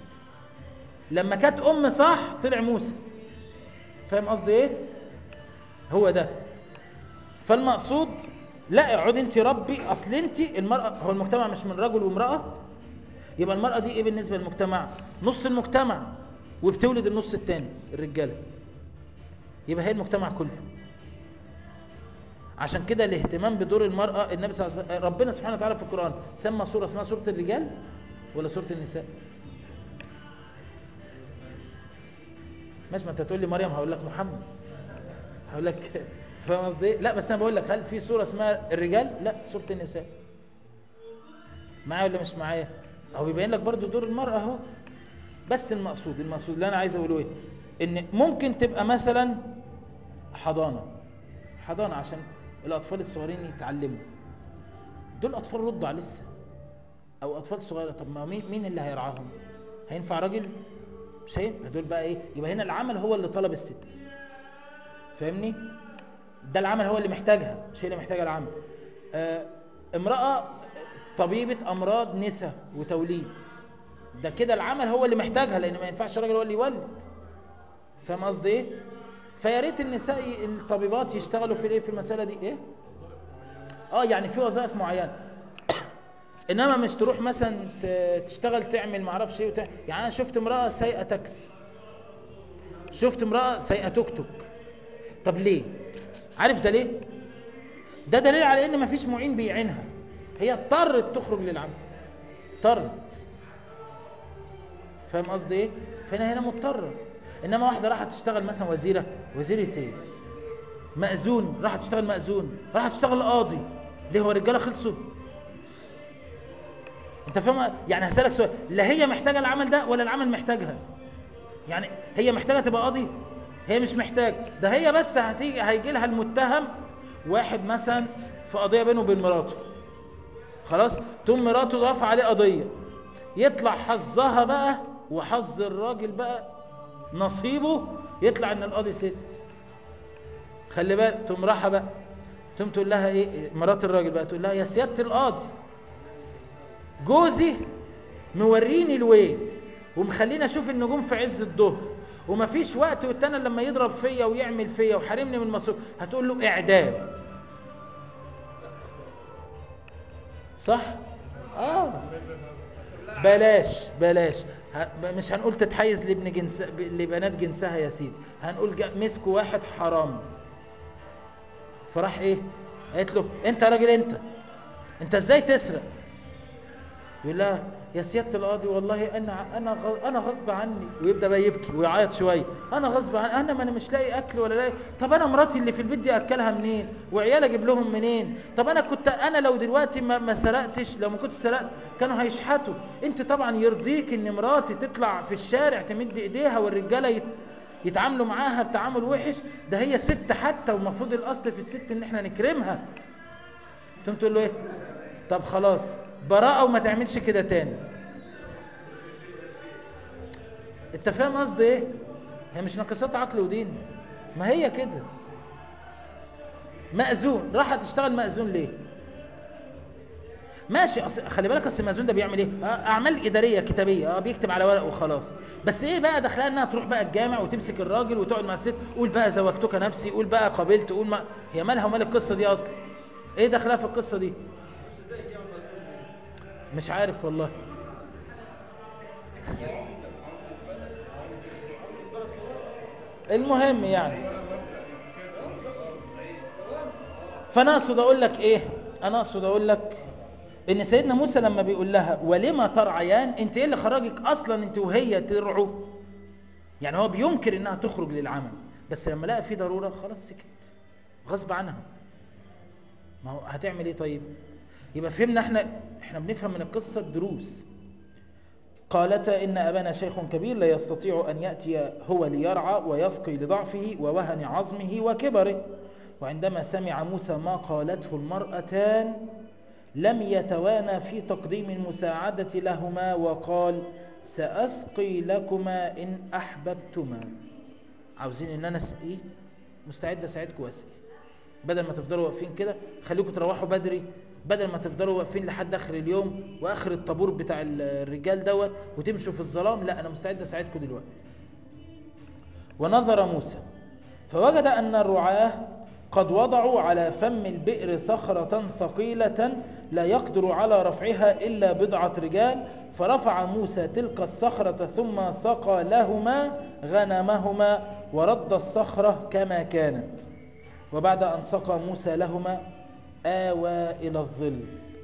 لما كانت ام صح طلع موسى فاهم قصدي ايه هو ده فالمقصود لا اقعد انت ربي اصل انت المرأة هو المجتمع مش من رجل وامرأة يبقى المرأة دي ايه بالنسبة للمجتمع نص المجتمع وبتولد النص التاني الرجالة يبقى هي المجتمع كله عشان كده الاهتمام بدور المرأة النبي صلى الله عليه وسلم ربنا سبحانه وتعالى في القرآن سمى سورة اسمها سورة الرجال ولا سورة النساء ماشي ما انت تقول لي مريم هقول لك محمد هقول لك فاهم قصدي ايه؟ لا بس انا بقول لك هل في سوره اسمها الرجال لا سوره النساء معايا ولا مش معايا هو بيبين لك برضو دور المراه اهو بس المقصود المقصود اللي انا عايز اقوله ايه ان ممكن تبقى مثلا حضانه حضانه عشان الاطفال الصغيرين يتعلموا دول اطفال رضع لسه او اطفال صغيره طب ما مين مين اللي هيرعاهم هينفع راجل مش هينفع دول بقى ايه يبقى هنا العمل هو اللي طلب الست فاهمني ده العمل هو اللي محتاجها مش هي اللي محتاجه العمل آه امراه طبيبه امراض نساء وتوليد ده كده العمل هو اللي محتاجها لان ما ينفعش الراجل هو اللي يولد فاهم قصدي ايه فيا ريت النساء ي- الطبيبات يشتغلوا في الايه في المساله دي ايه اه يعني في وظائف معينه انما مش تروح مثلا ت- تشتغل تعمل معرفش ايه وتع... يعني انا شفت امراه سايقه تاكس شفت امراه سايقه توك توك طب ليه عارف ده ليه ده دليل على ان مفيش معين بيعينها هي اضطرت تخرج للعمل اضطرت فاهم قصدي ايه فانا هنا مضطره انما واحده راحت تشتغل مثلا وزيره وزيره ايه مأذون راحت تشتغل مأذون راحت تشتغل قاضي ليه هو الرجاله خلصوا انت فاهم يعني هسألك سؤال لا هي محتاجه العمل ده ولا العمل محتاجها يعني هي محتاجه تبقى قاضي هي مش محتاج ده هي بس هتيجي هيجي لها المتهم واحد مثلا في قضيه بينه وبين مراته خلاص تقوم مراته رافعه عليه قضيه يطلع حظها بقى وحظ الراجل بقى نصيبه يطلع ان القاضي ست خلي بالك تقوم راحه بقى تقوم تقول لها ايه مرات الراجل بقى تقول لها يا سياده القاضي جوزي موريني الويل ومخليني اشوف النجوم في عز الظهر ومفيش وقت والتاني لما يضرب فيا ويعمل فيا وحارمني من المصروف هتقول له اعدام صح اه بلاش بلاش ه- مش هنقول تتحيز لابن جنس لبنات جنسها يا سيدي هنقول جا- مسكوا واحد حرام فراح ايه قالت له انت يا راجل انت انت ازاي تسرق يقول لها يا سياده القاضي والله انا انا غ- انا غصب عني ويبدا بقى يبكي ويعيط شويه انا غصب عني انا ما انا مش لاقي اكل ولا لاقي طب انا مراتي اللي في البيت دي اكلها منين وعيالي اجيب لهم منين طب انا كنت انا لو دلوقتي ما, ما سرقتش لو ما كنتش سرقت كانوا هيشحتوا انت طبعا يرضيك ان مراتي تطلع في الشارع تمد ايديها والرجاله يت يتعاملوا معاها بتعامل وحش ده هي ست حتى والمفروض الاصل في الست ان احنا نكرمها تقوم تقول له ايه طب خلاص براءة وما تعملش كده تاني انت فاهم قصدي ايه هي مش ناقصات عقل ودين ما هي كده مأذون راح تشتغل مأذون ليه ماشي أصل خلي بالك اصل المأذون ده بيعمل ايه آه، اعمال اداريه كتابيه اه بيكتب على ورق وخلاص بس ايه بقى دخلها انها تروح بقى الجامع وتمسك الراجل وتقعد مع الست قول بقى زوجتك نفسي قول بقى قابلت قول ما هي مالها ومال القصه دي اصلا ايه دخلها في القصه دي مش عارف والله المهم يعني فانا اقصد اقول لك ايه انا اقصد اقول لك ان سيدنا موسى لما بيقول لها ولما ترعيان انت ايه اللي خرجك اصلا انت وهي ترعوا يعني هو بينكر انها تخرج للعمل بس لما لقى في ضروره خلاص سكت غصب عنها ما هو هتعمل ايه طيب يبقى فهمنا احنا احنا بنفهم من القصه الدروس قالتا إن أبانا شيخ كبير لا يستطيع أن يأتي هو ليرعى ويسقي لضعفه ووهن عظمه وكبره وعندما سمع موسى ما قالته المرأتان لم يتوانى في تقديم المساعدة لهما وقال سأسقي لكما إن أحببتما عاوزين إن أنا أسقي مستعد أساعدكم وأسقي بدل ما تفضلوا واقفين كده خليكم تروحوا بدري بدل ما تفضلوا واقفين لحد اخر اليوم واخر الطابور بتاع الرجال دوت وتمشوا في الظلام لا انا مستعد اساعدكم دلوقتي ونظر موسى فوجد ان الرعاه قد وضعوا على فم البئر صخرة ثقيلة لا يقدر على رفعها إلا بضعة رجال فرفع موسى تلك الصخرة ثم سقى لهما غنمهما ورد الصخرة كما كانت وبعد أن سقى موسى لهما آوى إلى الظل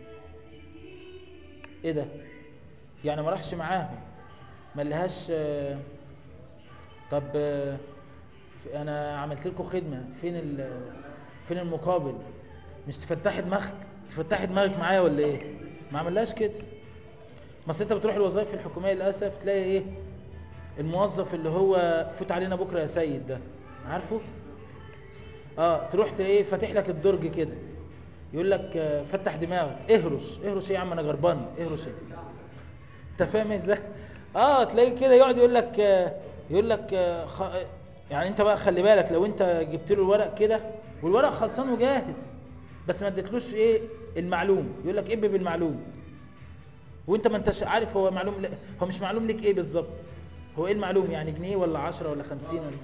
إيه ده؟ يعني ما راحش معاهم ما لهاش آه، طب آه، ف- أنا عملت لكم خدمة فين ال- فين المقابل؟ مش تفتحي دماغك تفتحي دماغك معايا ولا إيه؟ ما عملهاش كده ما أصل أنت بتروح الوظائف الحكومية للأسف تلاقي إيه؟ الموظف اللي هو فوت علينا بكرة يا سيد ده عارفه؟ اه تروح تلاقيه فاتح لك الدرج كده يقول لك آه، فتح دماغك اهرش اهرش ايه يا عم انا غربان اهرش ايه انت فاهم ازاي اه تلاقيه كده يقعد يقول لك آه، يقول لك آه، خ... يعني انت بقى خلي بالك لو انت جبت له الورق كده والورق خلصان وجاهز بس ما اديتلوش ايه المعلوم يقول لك اب بالمعلوم وانت ما انتش عارف هو معلوم ل... هو مش معلوم لك ايه بالظبط هو ايه المعلوم يعني جنيه ولا 10 ولا 50 ولا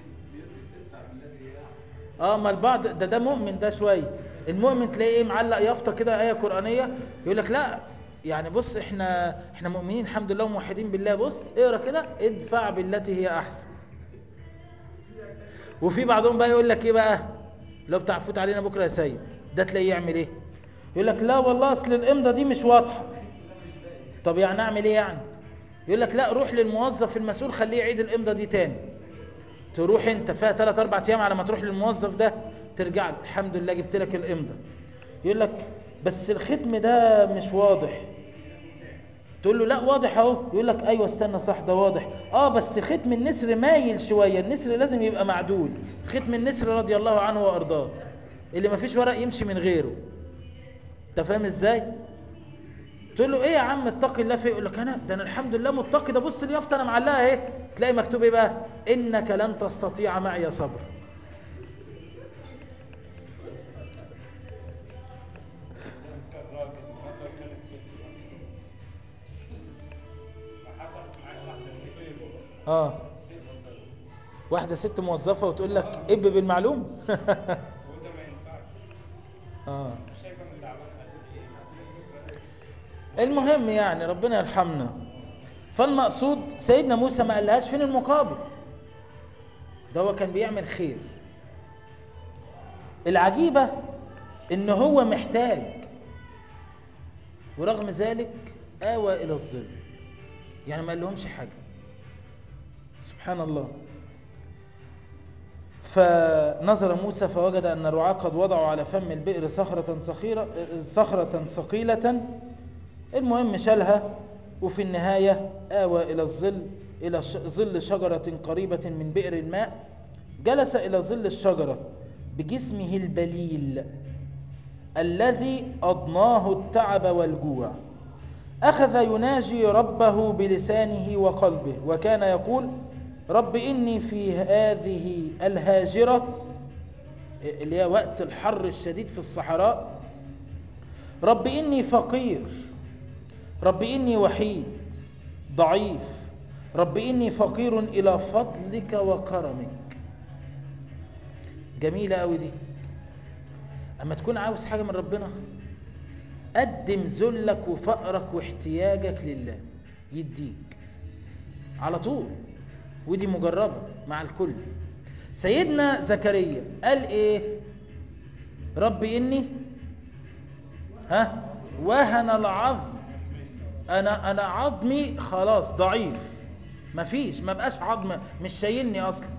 اه ما البعض ده ده مؤمن ده شويه المؤمن تلاقيه ايه معلق يافطه كده ايه قرانيه يقول لك لا يعني بص احنا احنا مؤمنين الحمد لله وموحدين بالله بص اقرا كده ادفع بالتي هي احسن وفي بعضهم بقى يقول لك ايه بقى لو بتاع فوت علينا بكره يا سيد ده تلاقيه يعمل ايه يقول لك لا والله اصل الامضه دي مش واضحه طب يعني اعمل ايه يعني يقول لك لا روح للموظف المسؤول خليه يعيد الامضه دي تاني تروح انت فيها 3 4 ايام على ما تروح للموظف ده ترجع له الحمد لله جبت لك الامضه يقول لك بس الختم ده مش واضح تقول له لا واضح اهو يقول لك ايوه استنى صح ده واضح اه بس ختم النسر مايل شويه النسر لازم يبقى معدول ختم النسر رضي الله عنه وارضاه اللي ما فيش ورق يمشي من غيره انت فاهم ازاي تقول له ايه يا عم اتقي الله فيه يقول لك انا ده انا الحمد لله متقي ده بص اليافطه انا معلقها اهي تلاقي مكتوب ايه بقى انك لن تستطيع معي صبر كان راجل مرة كانت ست فحصلت معايا واحدة ست اه واحده ست موظفه وتقول لك اب بالمعلوم وده ما ينفعش اه شايفة من تعبان المهم يعني ربنا يرحمنا فالمقصود سيدنا موسى ما قالهاش فين المقابل ده هو كان بيعمل خير العجيبة ان هو محتاج ورغم ذلك آوى إلى الظل يعني ما قال لهمش حاجة سبحان الله فنظر موسى فوجد أن الرعاة قد وضعوا على فم البئر صخرة صخيرة صخرة ثقيلة المهم شالها وفي النهاية آوى إلى الظل إلى ش- ظل شجرة قريبة من بئر الماء جلس إلى ظل الشجرة بجسمه البليل الذي أضناه التعب والجوع أخذ يناجي ربه بلسانه وقلبه وكان يقول رب إني في هذه الهاجرة اللي هي وقت الحر الشديد في الصحراء رب إني فقير رب إني وحيد ضعيف رب إني فقير إلى فضلك وكرمك جميلة أوي دي أما تكون عاوز حاجة من ربنا قدم ذلك وفقرك واحتياجك لله يديك على طول ودي مجربة مع الكل سيدنا زكريا قال ايه رب اني ها وهن العظم انا انا عظمي خلاص ضعيف مفيش ما بقاش عظم مش شايلني اصلا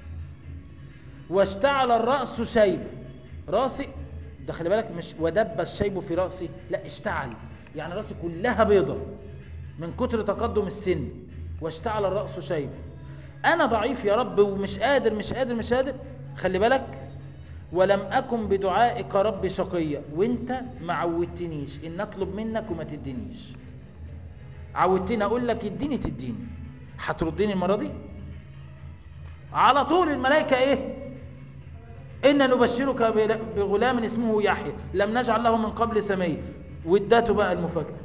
واشتعل الراس شيبه راسي ده خلي بالك مش ودب الشيب في راسي لا اشتعل يعني راسي كلها بيضة من كتر تقدم السن واشتعل الراس شيبه انا ضعيف يا رب ومش قادر مش قادر مش قادر خلي بالك ولم اكن بدعائك رب شقيا وانت ما عودتنيش ان اطلب منك وما تدينيش عودتني اقول لك اديني تديني هتردني المره دي على طول الملائكه ايه إن نبشرك بل- بغلام اسمه يحيى لم نجعل له من قبل سمية واداته بقى المفاجأة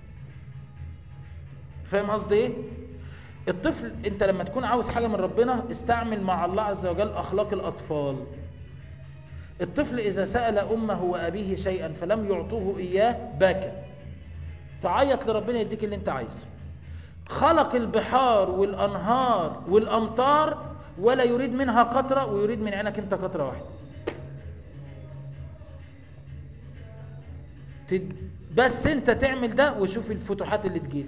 فاهم قصدي ايه الطفل انت لما تكون عاوز حاجة من ربنا استعمل مع الله عز وجل اخلاق الاطفال الطفل اذا سأل امه وابيه شيئا فلم يعطوه اياه بكى تعيط لربنا يديك اللي انت عايزه خلق البحار والانهار والامطار ولا يريد منها قطرة ويريد من عينك انت قطرة واحدة تد- بس انت تعمل ده وشوف الفتوحات اللي تجيلك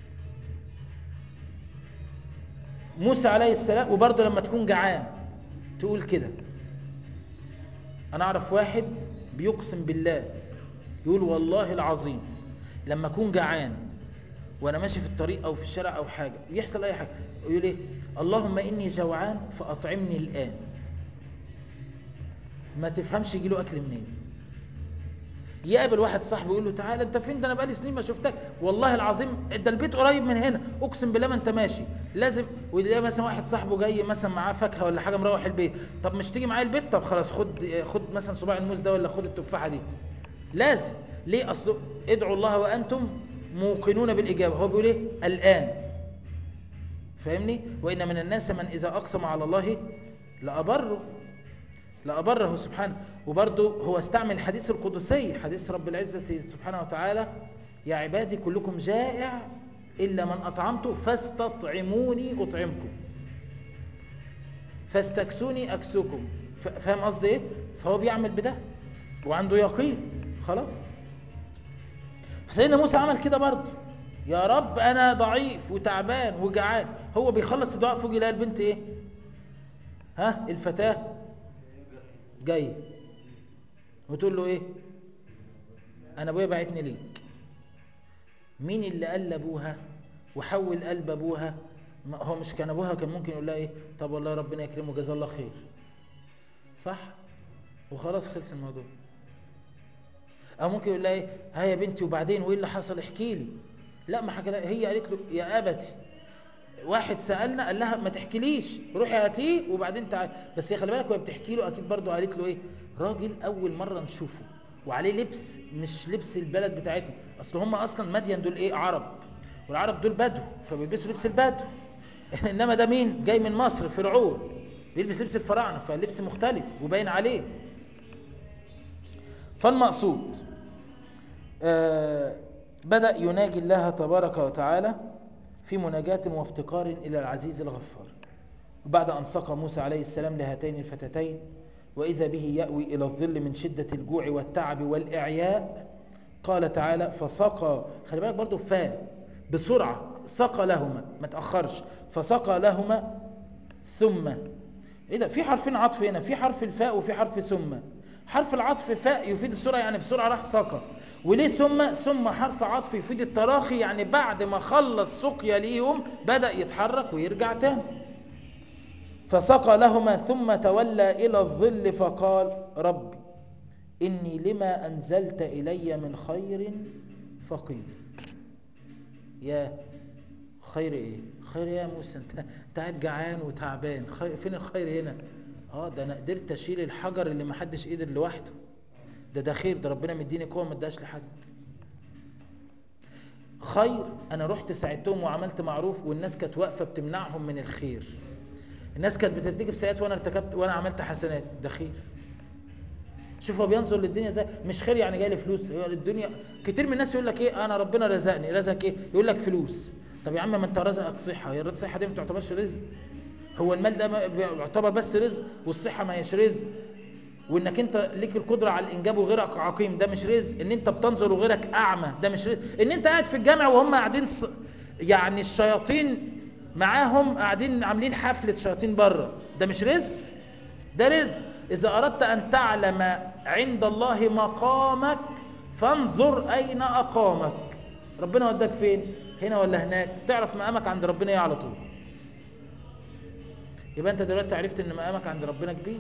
موسى عليه السلام وبرضه لما تكون جعان تقول كده انا اعرف واحد بيقسم بالله يقول والله العظيم لما اكون جعان وانا ماشي في الطريق او في الشارع او حاجه يحصل اي حاجه يقول ايه اللهم اني جوعان فاطعمني الان ما تفهمش يجي له اكل منين يقابل واحد صاحبه يقول له تعالى انت فين ده انا بقالي سنين ما شفتك والله العظيم ده البيت قريب من هنا اقسم بالله ما انت ماشي لازم ويلاقي مثلا واحد صاحبه جاي مثلا معاه فاكهه ولا حاجه مروح البيت طب مش تيجي معايا البيت طب خلاص خد خد مثلا صباع الموز ده ولا خد التفاحه دي لازم ليه اصله ادعوا الله وانتم موقنون بالاجابه هو بيقول ايه الان فاهمني وان من الناس من اذا اقسم على الله لابره لأبره سبحانه وبرضه هو استعمل الحديث القدسي حديث رب العزة سبحانه وتعالى يا عبادي كلكم جائع إلا من أطعمته فاستطعموني أطعمكم فاستكسوني أكسوكم ف- فاهم قصدي إيه؟ فهو بيعمل بده وعنده يقين خلاص فسيدنا موسى عمل كده برضه يا رب أنا ضعيف وتعبان وجعان هو بيخلص الدعاء فوق يلاقي البنت إيه؟ ها الفتاة جاي وتقول له ايه انا ابويا بعتني ليك مين اللي قال لابوها وحول قلب ابوها ما هو مش كان ابوها كان ممكن يقول لها ايه طب والله ربنا يكرمه جزاه الله خير صح وخلاص خلص الموضوع او ممكن يقول لها ايه ها يا بنتي وبعدين وايه اللي حصل احكي لي لا ما حكى لها هي قالت له يا ابتي واحد سالنا قال لها ما تحكيليش روحي هاتيه وبعدين تعالي بس هي خلي بالك وهي بتحكي له اكيد برضه قالت له ايه راجل اول مره نشوفه وعليه لبس مش لبس البلد بتاعتنا اصل هم اصلا مدين دول ايه عرب والعرب دول بدو فبيلبسوا لبس البدو انما ده مين جاي من مصر فرعون بيلبس لبس الفراعنه فاللبس مختلف وباين عليه فالمقصود آه بدأ يناجي الله تبارك وتعالى في مناجاة وافتقار إلى العزيز الغفار وبعد أن سقى موسى عليه السلام لهاتين الفتاتين وإذا به يأوي إلى الظل من شدة الجوع والتعب والإعياء قال تعالى فسقى خلي بالك برضو فا بسرعة سقى لهما ما تأخرش فسقى لهما ثم ايه ده في حرفين عطف هنا في حرف الفاء وفي حرف ثم حرف العطف فاء يفيد السرعة يعني بسرعة راح سقى وليه ثم ثم حرف عطف يفيد التراخي يعني بعد ما خلص سقيا ليهم بدأ يتحرك ويرجع تاني فسقى لهما ثم تولى إلى الظل فقال ربي إني لما أنزلت إلي من خير فقير يا خير إيه خير إيه يا موسى أنت أنت قاعد جعان وتعبان خير فين الخير هنا اه ده انا قدرت اشيل الحجر اللي ما حدش قدر لوحده ده ده خير ده ربنا مديني قوه ما اداش لحد خير انا رحت ساعدتهم وعملت معروف والناس كانت واقفه بتمنعهم من الخير الناس كانت بترتكب سيئات وانا ارتكبت وانا عملت حسنات ده خير شوف هو بينظر للدنيا ازاي مش خير يعني جاي لي فلوس هو الدنيا كتير من الناس يقول لك ايه انا ربنا رزقني رزقك ايه يقول لك فلوس طب يا عم ما انت رزقك صحه هي الصحه دي ما تعتبرش رزق هو المال ده ما- بيعتبر بس رزق والصحه ما هيش رزق وانك انت ليك القدره على الانجاب وغيرك عقيم ده مش رزق ان انت بتنظر وغيرك اعمى ده مش رزق ان انت قاعد في الجامع وهم قاعدين ص... يعني الشياطين معاهم قاعدين عاملين حفله شياطين بره ده مش رزق ده رزق اذا اردت ان تعلم عند الله مقامك فانظر اين اقامك ربنا وداك فين هنا ولا هناك تعرف مقامك عند ربنا ايه على طول يبقى انت دلوقتي عرفت ان مقامك عند ربنا كبير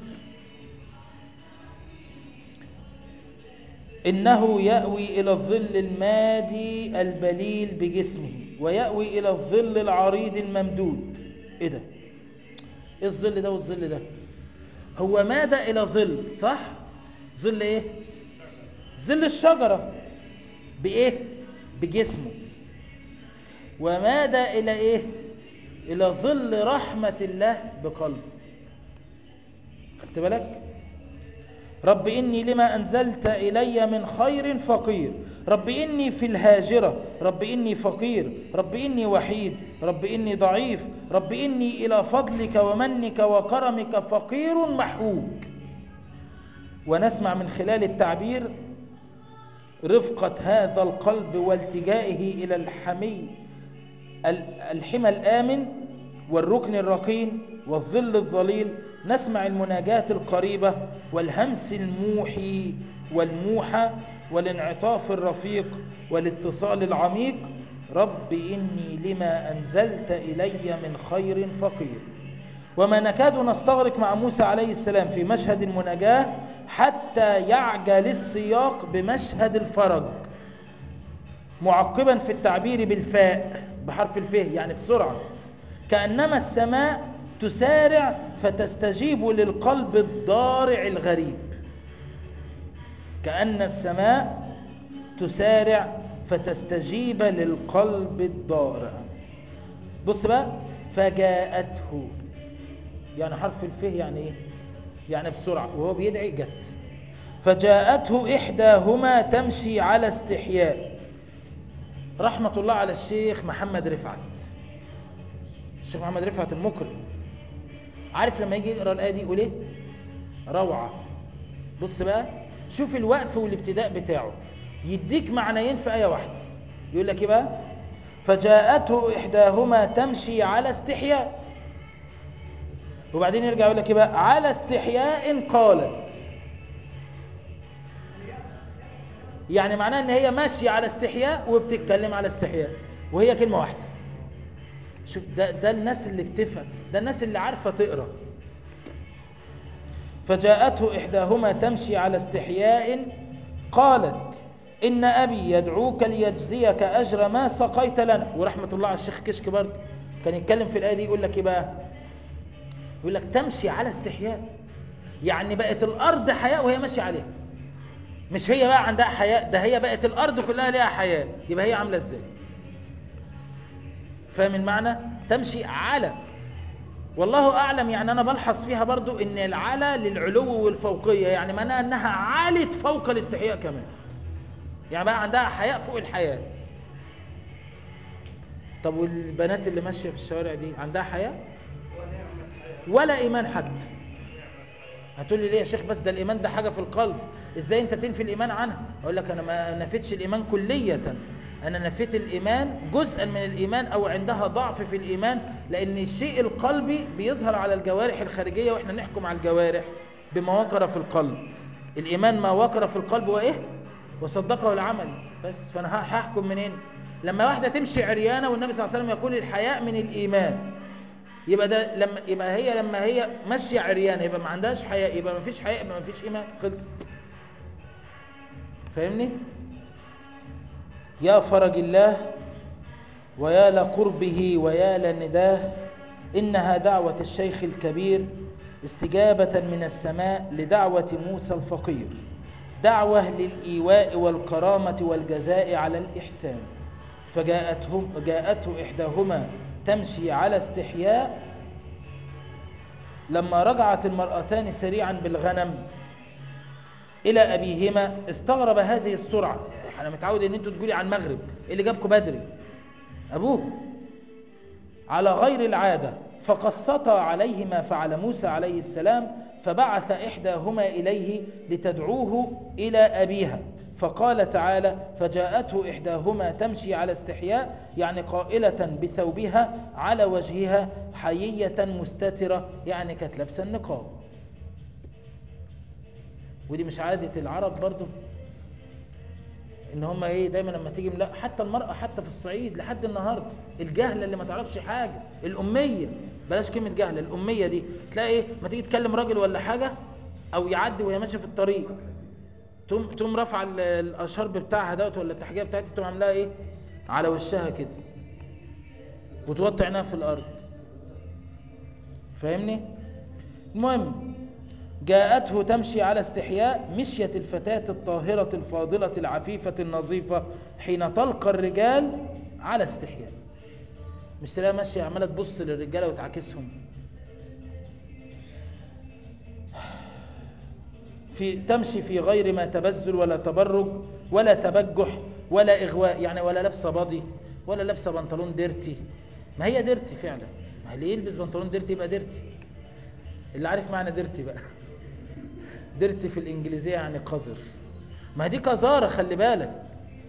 إنه يأوي إلى الظل المادي البليل بجسمه ويأوي إلى الظل العريض الممدود إيه ده؟ إيه الظل ده والظل ده؟ هو ماد إلى ظل صح؟ ظل إيه؟ ظل الشجرة بإيه؟ بجسمه وماد إلى إيه؟ إلى ظل رحمة الله بقلبه خدت بالك؟ رب إني لما أنزلت إلي من خير فقير رب إني في الهاجرة رب إني فقير رب إني وحيد رب إني ضعيف رب إني إلى فضلك ومنك وكرمك فقير محوج ونسمع من خلال التعبير رفقة هذا القلب والتجائه إلى الحمي الحمى الآمن والركن الرقين والظل الظليل نسمع المناجاة القريبة والهمس الموحي والموحى والانعطاف الرفيق والاتصال العميق رب إني لما أنزلت إلي من خير فقير وما نكاد نستغرق مع موسى عليه السلام في مشهد المناجاة حتى يعجل السياق بمشهد الفرج معقبا في التعبير بالفاء بحرف الفه يعني بسرعة كأنما السماء تسارع فتستجيب للقلب الضارع الغريب كأن السماء تسارع فتستجيب للقلب الضارع بص بقى فجاءته يعني حرف الفه يعني ايه يعني بسرعة وهو بيدعي جت فجاءته إحداهما تمشي على استحياء رحمة الله على الشيخ محمد رفعت الشيخ محمد رفعت المقري عارف لما يجي يقرا الايه دي يقول ايه روعه بص بقى شوف الوقف والابتداء بتاعه يديك معنيين في ايه واحده يقول لك ايه بقى فجاءته احداهما تمشي على استحياء وبعدين يرجع يقول لك ايه بقى على استحياء قالت يعني معناه ان هي ماشيه على استحياء وبتتكلم على استحياء وهي كلمه واحده شوف ده ده الناس اللي بتفهم ده الناس اللي عارفه تقرا فجاءته احداهما تمشي على استحياء قالت ان ابي يدعوك ليجزيك اجر ما سقيت لنا ورحمه الله على الشيخ كشك برضه كان يتكلم في الايه دي يقول لك ايه بقى يقول لك تمشي على استحياء يعني بقت الارض حياه وهي ماشيه عليها مش هي بقى عندها حياه ده هي بقت الارض كلها ليها حياه يبقى هي عامله ازاي فاهم المعنى تمشي على والله اعلم يعني انا بلحظ فيها برضو ان العلى للعلو والفوقيه يعني معناها انها علت فوق الاستحياء كمان يعني بقى عندها حياء فوق الحياء طب والبنات اللي ماشيه في الشوارع دي عندها حياء ولا ايمان حتى هتقول لي ليه يا شيخ بس ده الايمان ده حاجه في القلب ازاي انت تنفي الايمان عنها اقول لك انا ما نفيتش الايمان كليه انا نفيت الايمان جزءا من الايمان او عندها ضعف في الايمان لان الشيء القلبي بيظهر على الجوارح الخارجيه واحنا نحكم على الجوارح بما وقر في القلب الايمان ما وقر في القلب وايه وصدقه العمل بس فانا هحكم منين لما واحده تمشي عريانه والنبي صلى الله عليه وسلم يقول الحياء من الايمان يبقى ده لما يبقى هي لما هي ماشيه عريانه يبقى ما عندهاش حياء يبقى ما فيش حياء يبقى ما فيش ايمان خلصت فاهمني يا فرج الله ويا لقربه ويا لنداه انها دعوه الشيخ الكبير استجابه من السماء لدعوه موسى الفقير دعوه للايواء والكرامه والجزاء على الاحسان فجاءتهم جاءته احداهما تمشي على استحياء لما رجعت المرأتان سريعا بالغنم إلى أبيهما استغرب هذه السرعة أنا متعود أن أنتوا تقولي عن المغرب إيه اللي جابكم بدري أبوه على غير العادة فقسطا عليه ما فعل موسى عليه السلام فبعث إحداهما إليه لتدعوه إلى أبيها فقال تعالى فجاءته إحداهما تمشي على استحياء يعني قائلة بثوبها على وجهها حيية مستترة يعني كانت لابسة النقاب ودي مش عادة العرب برضو ان هم ايه دايما لما تيجي لا حتى المرأة حتى في الصعيد لحد النهاردة الجهلة اللي ما تعرفش حاجة الأمية بلاش كلمة جهلة الأمية دي تلاقي ايه ما تيجي تكلم راجل ولا حاجة او يعدي وهي ماشية في الطريق تقوم تقوم رافعه الشرب بتاعها دوت ولا التحجيه بتاعتها تقوم عاملاها ايه على وشها كده وتوطي عينها في الارض فاهمني المهم جاءته تمشي على استحياء مشيت الفتاة الطاهرة الفاضلة العفيفة النظيفة حين تلقى الرجال على استحياء مش تلاقيها ماشية عمالة تبص للرجالة وتعاكسهم في تمشي في غير ما تبذل ولا تبرج ولا تبجح ولا إغواء يعني ولا لابسه باضي ولا لابسه بنطلون ديرتي ما هي ديرتي فعلا ما اللي يلبس بنطلون ديرتي يبقى ديرتي اللي عارف معنى ديرتي بقى ديرتي في الإنجليزية يعني قذر ما دي قذارة خلي بالك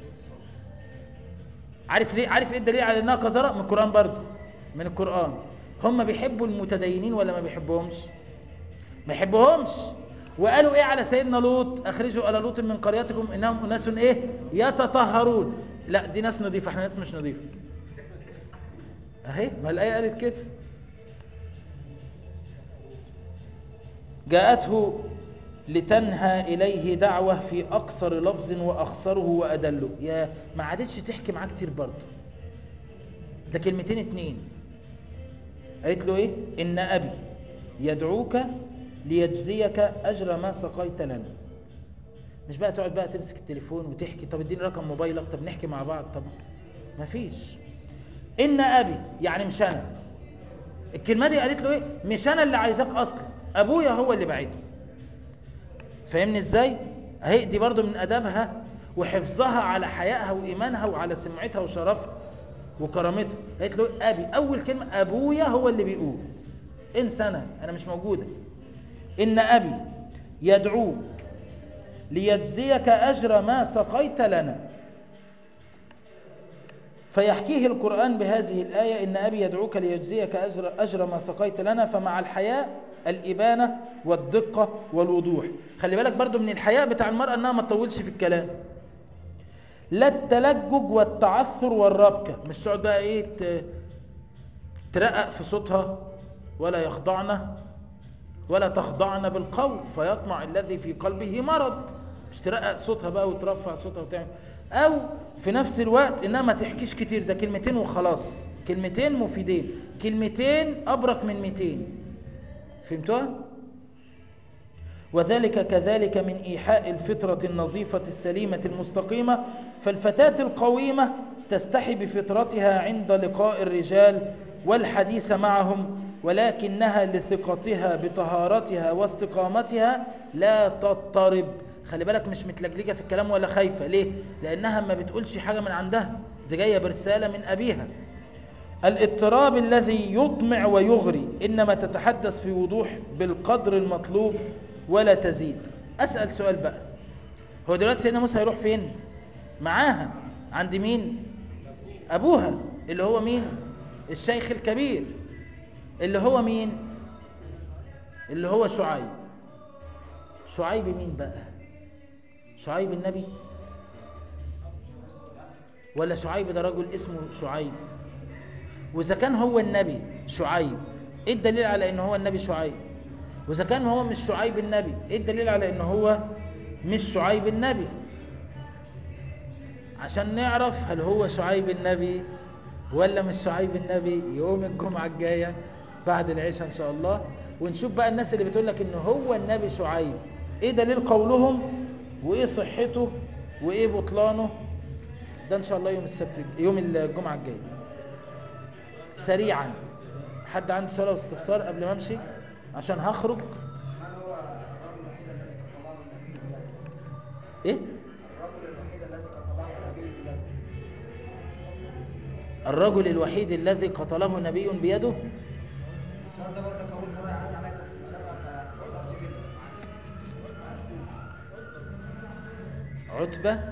عارف ليه عارف ايه الدليل على انها قذارة من القرآن برضه من القرآن هم بيحبوا المتدينين ولا ما بيحبوهمش ما يحبوهمش وقالوا ايه على سيدنا لوط اخرجوا على لوط من قريتكم انهم اناس ايه يتطهرون لا دي ناس نظيفه احنا ناس مش نظيفه اهي ما الايه قالت كده جاءته لتنهى اليه دعوه في اقصر لفظ واخصره وادله يا ما عادتش تحكي معاه كتير برضه ده كلمتين اتنين قالت له ايه ان ابي يدعوك ليجزيك اجر ما سقيت لنا مش بقى تقعد بقى تمسك التليفون وتحكي طب اديني رقم موبايلك طب نحكي مع بعض طب مفيش ان ابي يعني مش انا الكلمه دي قالت له ايه مش انا اللي عايزاك اصلا ابويا هو اللي بعيده فاهمني ازاي اهي دي برضو من ادابها وحفظها على حيائها وايمانها وعلى سمعتها وشرفها وكرامتها قالت له ابي اول كلمه ابويا هو اللي بيقول انسى انا انا مش موجوده إن أبي يدعوك ليجزيك أجر ما سقيت لنا فيحكيه القرآن بهذه الآية إن أبي يدعوك ليجزيك أجر, أجر ما سقيت لنا فمع الحياء الإبانة والدقة والوضوح خلي بالك برضو من الحياء بتاع المرأة أنها ما تطولش في الكلام لا التلجج والتعثر والربكة مش تقعد بقى إيه ترقق في صوتها ولا يخضعنا ولا تخضعن بالقول فيطمع الذي في قلبه مرض مش ترقق صوتها بقى وترفع صوتها وتعمل او في نفس الوقت انها ما تحكيش كتير ده كلمتين وخلاص كلمتين مفيدين كلمتين ابرك من 200 فهمتوها وذلك كذلك من ايحاء الفطره النظيفه السليمه المستقيمه فالفتاه القويمه تستحي بفطرتها عند لقاء الرجال والحديث معهم ولكنها لثقتها بطهارتها واستقامتها لا تضطرب خلي بالك مش متلجلجة في الكلام ولا خايفة ليه؟ لأنها ما بتقولش حاجة من عندها دي جاية برسالة من أبيها الاضطراب الذي يطمع ويغري إنما تتحدث في وضوح بالقدر المطلوب ولا تزيد اسال سؤال بقى هو دلوقتي سيدنا موسى هيروح فين معاها عند مين ابوها اللي هو مين الشيخ الكبير اللي هو مين اللي هو شعيب شعيب مين بقى شعيب النبي ولا شعيب ده رجل اسمه شعيب واذا كان هو النبي شعيب ايه الدليل على ان هو النبي شعيب واذا كان هو مش شعيب النبي ايه الدليل على ان هو مش شعيب النبي عشان نعرف هل هو شعيب النبي ولا مش شعيب النبي يوم الجمعة الجاية بعد العشاء ان شاء الله ونشوف بقى الناس اللي بتقول لك ان هو النبي شعيب ايه دليل قولهم وايه صحته وايه بطلانه ده ان شاء الله يوم السبت يوم الجمعة الجاية سريعا حد عنده سؤال او استفسار قبل ما امشي عشان هخرج ايه الرجل الوحيد الذي قتله نبي بيده السؤال ده برضه اول مره يعدي عليا كنت في مسابقه فاستغربت جدا عتبة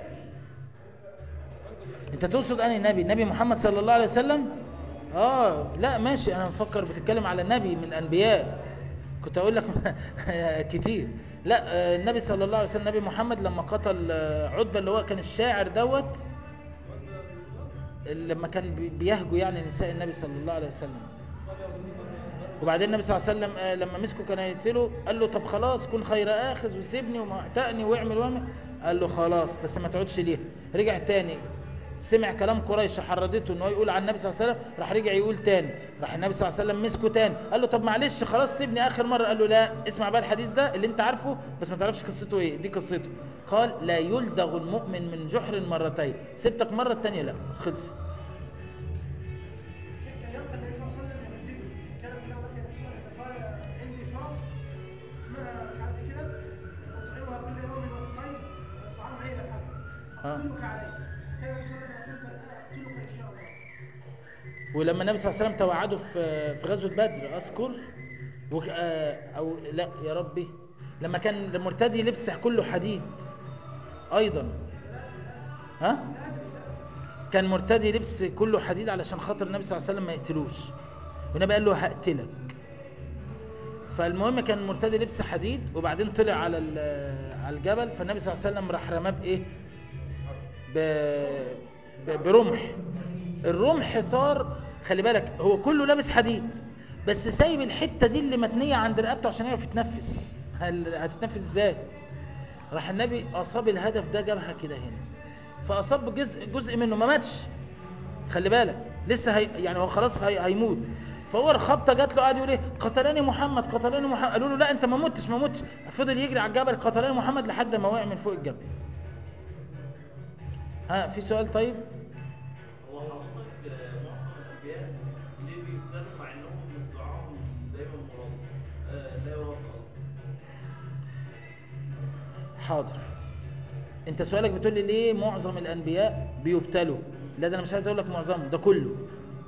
انت تقصد انهي نبي النبي محمد صلى الله عليه وسلم اه لا ماشي انا مفكر بتتكلم على نبي من الانبياء كنت اقول لك كتير لا آه، النبي صلى الله عليه وسلم نبي محمد لما قتل آه، عتبة اللي هو كان الشاعر دوت لما كان بي- بيهجو يعني نساء النبي صلى الله عليه وسلم وبعدين النبي صلى الله عليه وسلم آه، لما مسكه كان هيقتله قال له طب خلاص كن خير اخذ وسيبني ومعتقني واعمل واعمل قال له خلاص بس ما تقعدش ليه رجع تاني سمع كلام قريش حردته ان هو يقول عن النبي صلى الله عليه وسلم راح رجع يقول تاني راح النبي صلى الله عليه وسلم مسكه تاني قال له طب معلش خلاص سيبني اخر مره قال له لا اسمع بقى الحديث ده اللي انت عارفه بس ما تعرفش قصته ايه دي قصته قال لا يلدغ المؤمن من جحر مرتين سبتك مره التانيه لا خلصت كان يلقى النبي صلى الله عليه وسلم يهدده كان في يوم النبي صلى الله عليه وسلم قال عندي فرس اسمها مش عارف كده اطعمها كل يوم وقتين طعام ليله حتى آه. اقتلك عليه كان النبي صلى الله عليه وسلم يقول اقتلك ان شاء الله ولما النبي صلى الله عليه وسلم توعده في في غزوه بدر اذكر وك آه، او لا يا ربي لما كان المرتدي لبس كله حديد ايضا ها كان مرتدي لبس كله حديد علشان خاطر النبي صلى الله عليه وسلم ما يقتلوش والنبي قال له هقتلك فالمهم كان مرتدي لبس حديد وبعدين طلع على ال- على الجبل فالنبي صلى الله عليه وسلم راح رماه بايه ب... ب... برمح الرمح طار خلي بالك هو كله لابس حديد بس سايب الحته دي اللي متنيه عند رقبته عشان يعرف يتنفس هل هتتنفس ازاي راح النبي اصاب الهدف ده جابها كده هنا فاصاب جزء جزء منه ما ماتش خلي بالك لسه هي يعني هو خلاص هي هيموت فهو الخبطه جات له قعد يقول ايه قتلني محمد قتلني محمد قالوا له لا انت ما متش ما متش فضل يجري على الجبل قتلني محمد لحد ما وقع من فوق الجبل ها في سؤال طيب هو حضرتك آه، معظم الانبياء ليه بيبتلوا مع انهم دعاهم دايما مراد آه، لا يرد قصدي حاضر انت سؤالك بتقول لي ليه معظم الانبياء بيبتلوا لا ده انا مش عايز اقول لك معظمهم ده كله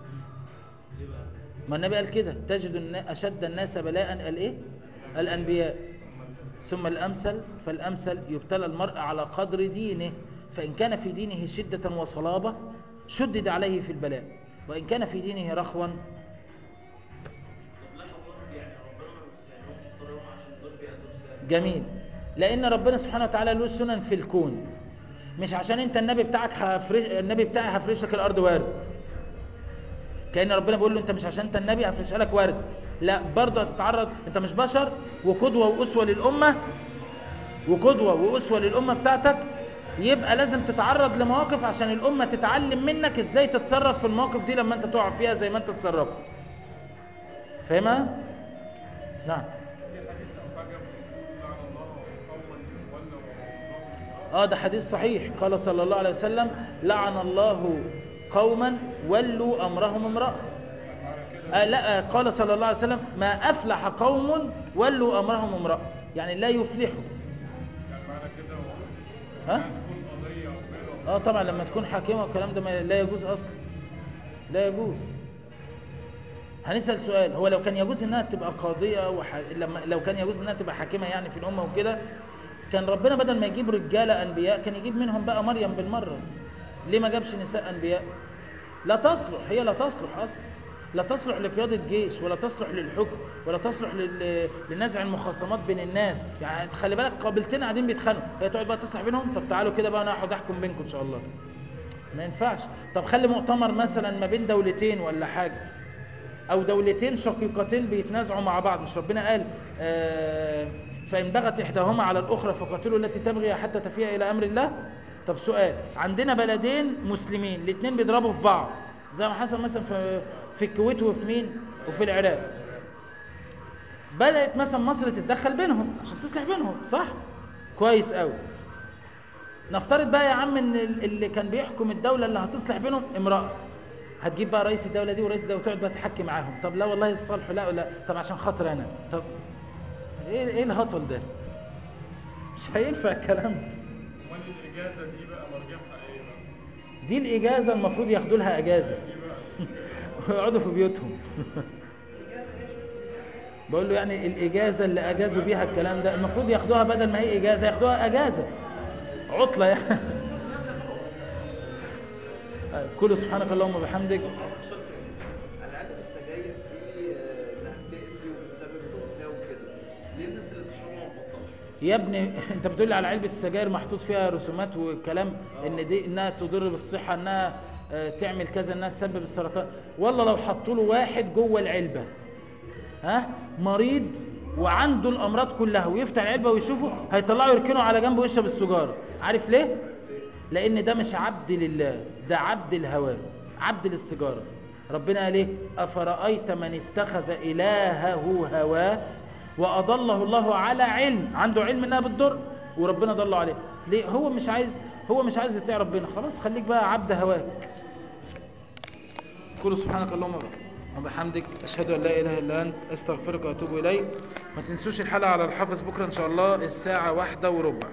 ما النبي قال كده تجد النا- اشد الناس بلاء قال ايه الانبياء ثم الامثل فالامثل يبتلى المرء على قدر دينه فان كان في دينه شده وصلابه شدد عليه في البلاء وان كان في دينه رخوا طب لا حضرتك يعني ربنا ما بيسهلهمش طريقهم عشان دول بيأدوا رسالة جميل لان ربنا سبحانه وتعالى له سنن في الكون مش عشان انت النبي بتاعك هفرش النبي بتاعي هفرش لك الارض ورد كان ربنا بيقول له انت مش عشان انت النبي هفرش لك ورد لا برضه هتتعرض انت مش بشر وقدوه واسوه للامه وقدوه واسوه للامه بتاعتك يبقى لازم تتعرض لمواقف عشان الامه تتعلم منك ازاي تتصرف في المواقف دي لما انت تقع فيها زي ما انت اتصرفت فاهمها نعم في حديث أو حاجة بتقول لعن الله قوما ولوا أمرهم اه ده حديث صحيح قال صلى الله عليه وسلم لعن الله قوما ولوا امرهم امراه آه لا آه قال صلى الله عليه وسلم ما افلح قوم ولوا امرهم امراه يعني لا يفلحوا يعني معنى كده ها تكون قضية وكده اه طبعا لما تكون حاكمه والكلام ده ما لا يجوز اصلا لا يجوز هنسال سؤال هو لو كان يجوز انها تبقى قاضيه وح... لما لو كان يجوز انها تبقى حاكمه يعني في الامه وكده كان ربنا بدل ما يجيب رجاله انبياء كان يجيب منهم بقى مريم بالمره ليه ما جابش نساء انبياء لا تصلح هي لا تصلح اصلا لا تصلح لقياده جيش ولا تصلح للحكم ولا تصلح لل... لنزع المخاصمات بين الناس يعني خلي بالك قابلتين قاعدين بيتخانقوا هي تقعد بقى تصلح بينهم طب تعالوا كده بقى انا هقعد احكم بينكم ان شاء الله ما ينفعش طب خلي مؤتمر مثلا ما بين دولتين ولا حاجه او دولتين شقيقتين بيتنازعوا مع بعض مش ربنا قال آه فان بغت احداهما على الاخرى فقاتلوا التي تبغي حتى تفيء الى امر الله طب سؤال عندنا بلدين مسلمين الاثنين بيضربوا في بعض زي ما حصل مثلا في في الكويت وفي مين وفي العراق بدات مثلا مصر تتدخل بينهم عشان تصلح بينهم صح كويس قوي نفترض بقى يا عم ان ال- اللي كان بيحكم الدوله اللي هتصلح بينهم امراه هتجيب بقى رئيس الدوله دي ورئيس الدوله وتقعد بقى تحكي معاهم طب لا والله الصلح لا لا طب عشان خاطر انا طب ايه ايه الهطل ده مش هينفع الكلام ده امال الاجازه دي بقى مرجعها ايه بقى؟ دي الاجازه المفروض ياخدوا لها اجازه ويقعدوا في بيوتهم بقول له يعني الاجازه اللي اجازوا بيها الكلام ده المفروض ياخدوها بدل ما هي اجازه ياخدوها اجازه عطله يعني كل سبحانك اللهم وبحمدك على علبة السجاير في آه، انها بتأذي وبتسبب الوفاة وكده ليه الناس اللي بتشربها ما تبطلش؟ يا ابني انت بتقول لي على علبه السجاير محطوط فيها رسومات وكلام ان دي انها تضر بالصحه انها آه، تعمل كذا انها تسبب السرطان والله لو حطوا له واحد جوه العلبه ها مريض وعنده الامراض كلها ويفتح العلبه ويشوفه هيطلعه يركنه على جنب ويشرب السجاره عارف ليه لان ده مش عبد لله ده عبد الهوى عبد للسيجاره ربنا قال ايه افرايت من اتخذ الهه هواه واضله الله على علم عنده علم انها بتضر وربنا ضله عليه ليه هو مش عايز هو مش عايز يطيع ربنا خلاص خليك بقى عبد هواك كل سبحانك اللهم وبحمدك اشهد ان لا اله الا انت استغفرك واتوب اليك ما تنسوش الحلقه على الحافظ بكره ان شاء الله الساعه واحدة وربع